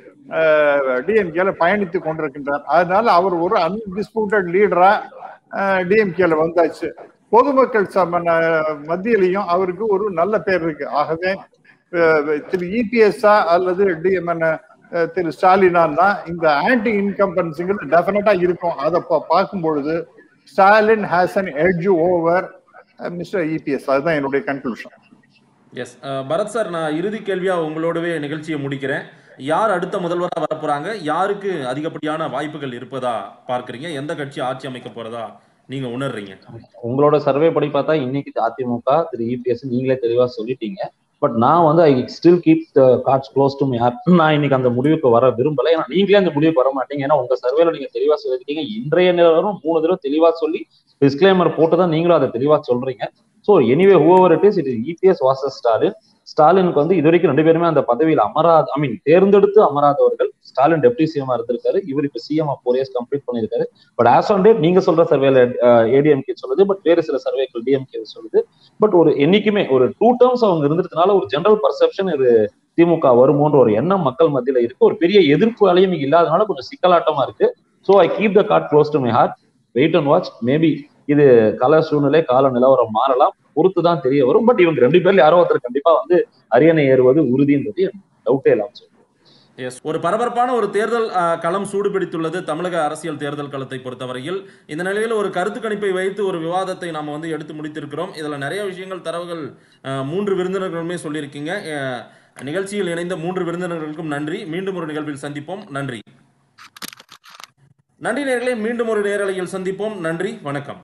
S2: டிஎம்கேல பயணித்து கொண்டிருக்கின்றார் அதனால அவர் ஒரு அன்டிஸ்பியூட்டட் லீடரா டிஎம்கேல வந்தாச்சு பொதுமக்கள் சம மத்தியிலையும் அவருக்கு ஒரு நல்ல பேர் இருக்கு ஆகவே அஹ், திரு இபிஎஸ்ஆ அல்லது டிஎம்என் திரு ஸ்டாலினா இந்த ஆன்டி இன்கம்பன்சிங்கிறது டெஃபினட்டா இருக்கும் அதை பா- பார்க்கும் பொழுது Stalin has an edge over mister EPS அதுதான் என்னுடைய கன்க்ளூஷன்
S3: எஸ் பரத் சார் நான் இறுதி கேள்வியா உங்களோடவே நிகழ்ச்சியை முடிக்கிறேன் யார் அடுத்த முதல்வராக வரப்போறாங்க யாருக்கு அதிகப்படியான வாய்ப்புகள் இருப்பதா பார்க்கறீங்க எந்த கட்சி ஆட்சி அமைக்க போறதா நீங்க உணர்றீங்க
S4: உங்களோட சர்வே படி பார்த்தா இன்னைக்கு அதிமுக திரு இபிஎஸ் நீங்களே தெளிவா சொல்லிட்டீங்க பட் நான் வந்து I still keep the cards close to my heart நான் இன்னைக்கு அந்த முடிவுக்கு வர விரும்பல ஏன்னா நீங்களே அந்த முடிவுக்கு வர மாட்டீங்க ஏன்னா உங்க சர்வேல நீங்க தெளிவா சொல்லிருக்கீங்க இன்றைய நிலவரம் மூணு தடவை தெளிவா சொல்லி டிஸ்க்ளைமர் போட்டு தான் நீங்களும் அதை தெளிவா சொல்றீங்க so anyway whoever it is it is EPS versus Stalin ஸ்டாலினுக்கு வந்து இது வரைக்கும் ரெண்டு பேருமே அந்த பதவியில் அமராத ஐ மீன் தேர்ந்தெடுத்து அமராதவர்கள் ஸ்டாலின் டெப்டி சிஎம் இருந்திருக்காரு இவர் இப்ப சிஎம் ஃபோர் இயர்ஸ் கம்ப்ளீட் பண்ணியிருக்காரு பட் ஆஸ் ஆன் டேட் நீங்க சொல்ற சர்வேல ஏடிஎம்கே சொல்லுது பட் வேறு சில சர்வேக்கள் டிஎம்கே சொல்லுது பட் ஒரு என்னைக்குமே ஒரு டூ டேர்ம்ஸ் அவங்க இருந்ததுனால ஒரு ஜெனரல் பர்செப்ஷன் இது திமுக வருமோன்ற ஒரு எண்ணம் மக்கள் மத்தியில இருக்கு ஒரு பெரிய எதிர்ப்பு அலையும் இங்க இல்லாதனால கொஞ்சம் சிக்கலாட்டமா இருக்கு so I keep the card close to my heart wait and watch maybe இது கால சூழ்நிலை கால நிலவரம் மாறலாம் பொறுத்து தான் தெரிய வரும் பட் இவங்க ரெண்டு பேர்ல யாரோ ஒருத்தர் கண்டிப்பா வந்து அரியணை ஏறுவது உறுதின்றது டவுட்டே இல்லாம சொல்றேன்
S3: எஸ் ஒரு பரபரப்பான ஒரு தேர்தல் அஹ், களம் சூடுபிடித்துள்ளது தமிழக அரசியல் தேர்தல் களத்தை பொறுத்தவரையில் இந்த நிலையில் ஒரு கருத்து கணிப்பை வைத்து ஒரு விவாதத்தை நாம் வந்து எடுத்து முடித்திருக்கிறோம் இதில் நிறைய விஷயங்கள் தரவுகள் அஹ், மூன்று விருந்தினர்களுமே சொல்லியிருக்கீங்க அஹ், நிகழ்ச்சியில் இணைந்த மூன்று விருந்தினர்களுக்கும் நன்றி மீண்டும் ஒரு நிகழ்வில் சந்திப்போம் நன்றி நன்றி நேர்களை மீண்டும் ஒரு நேரலையில் சந்திப்போம் நன்றி வணக்கம்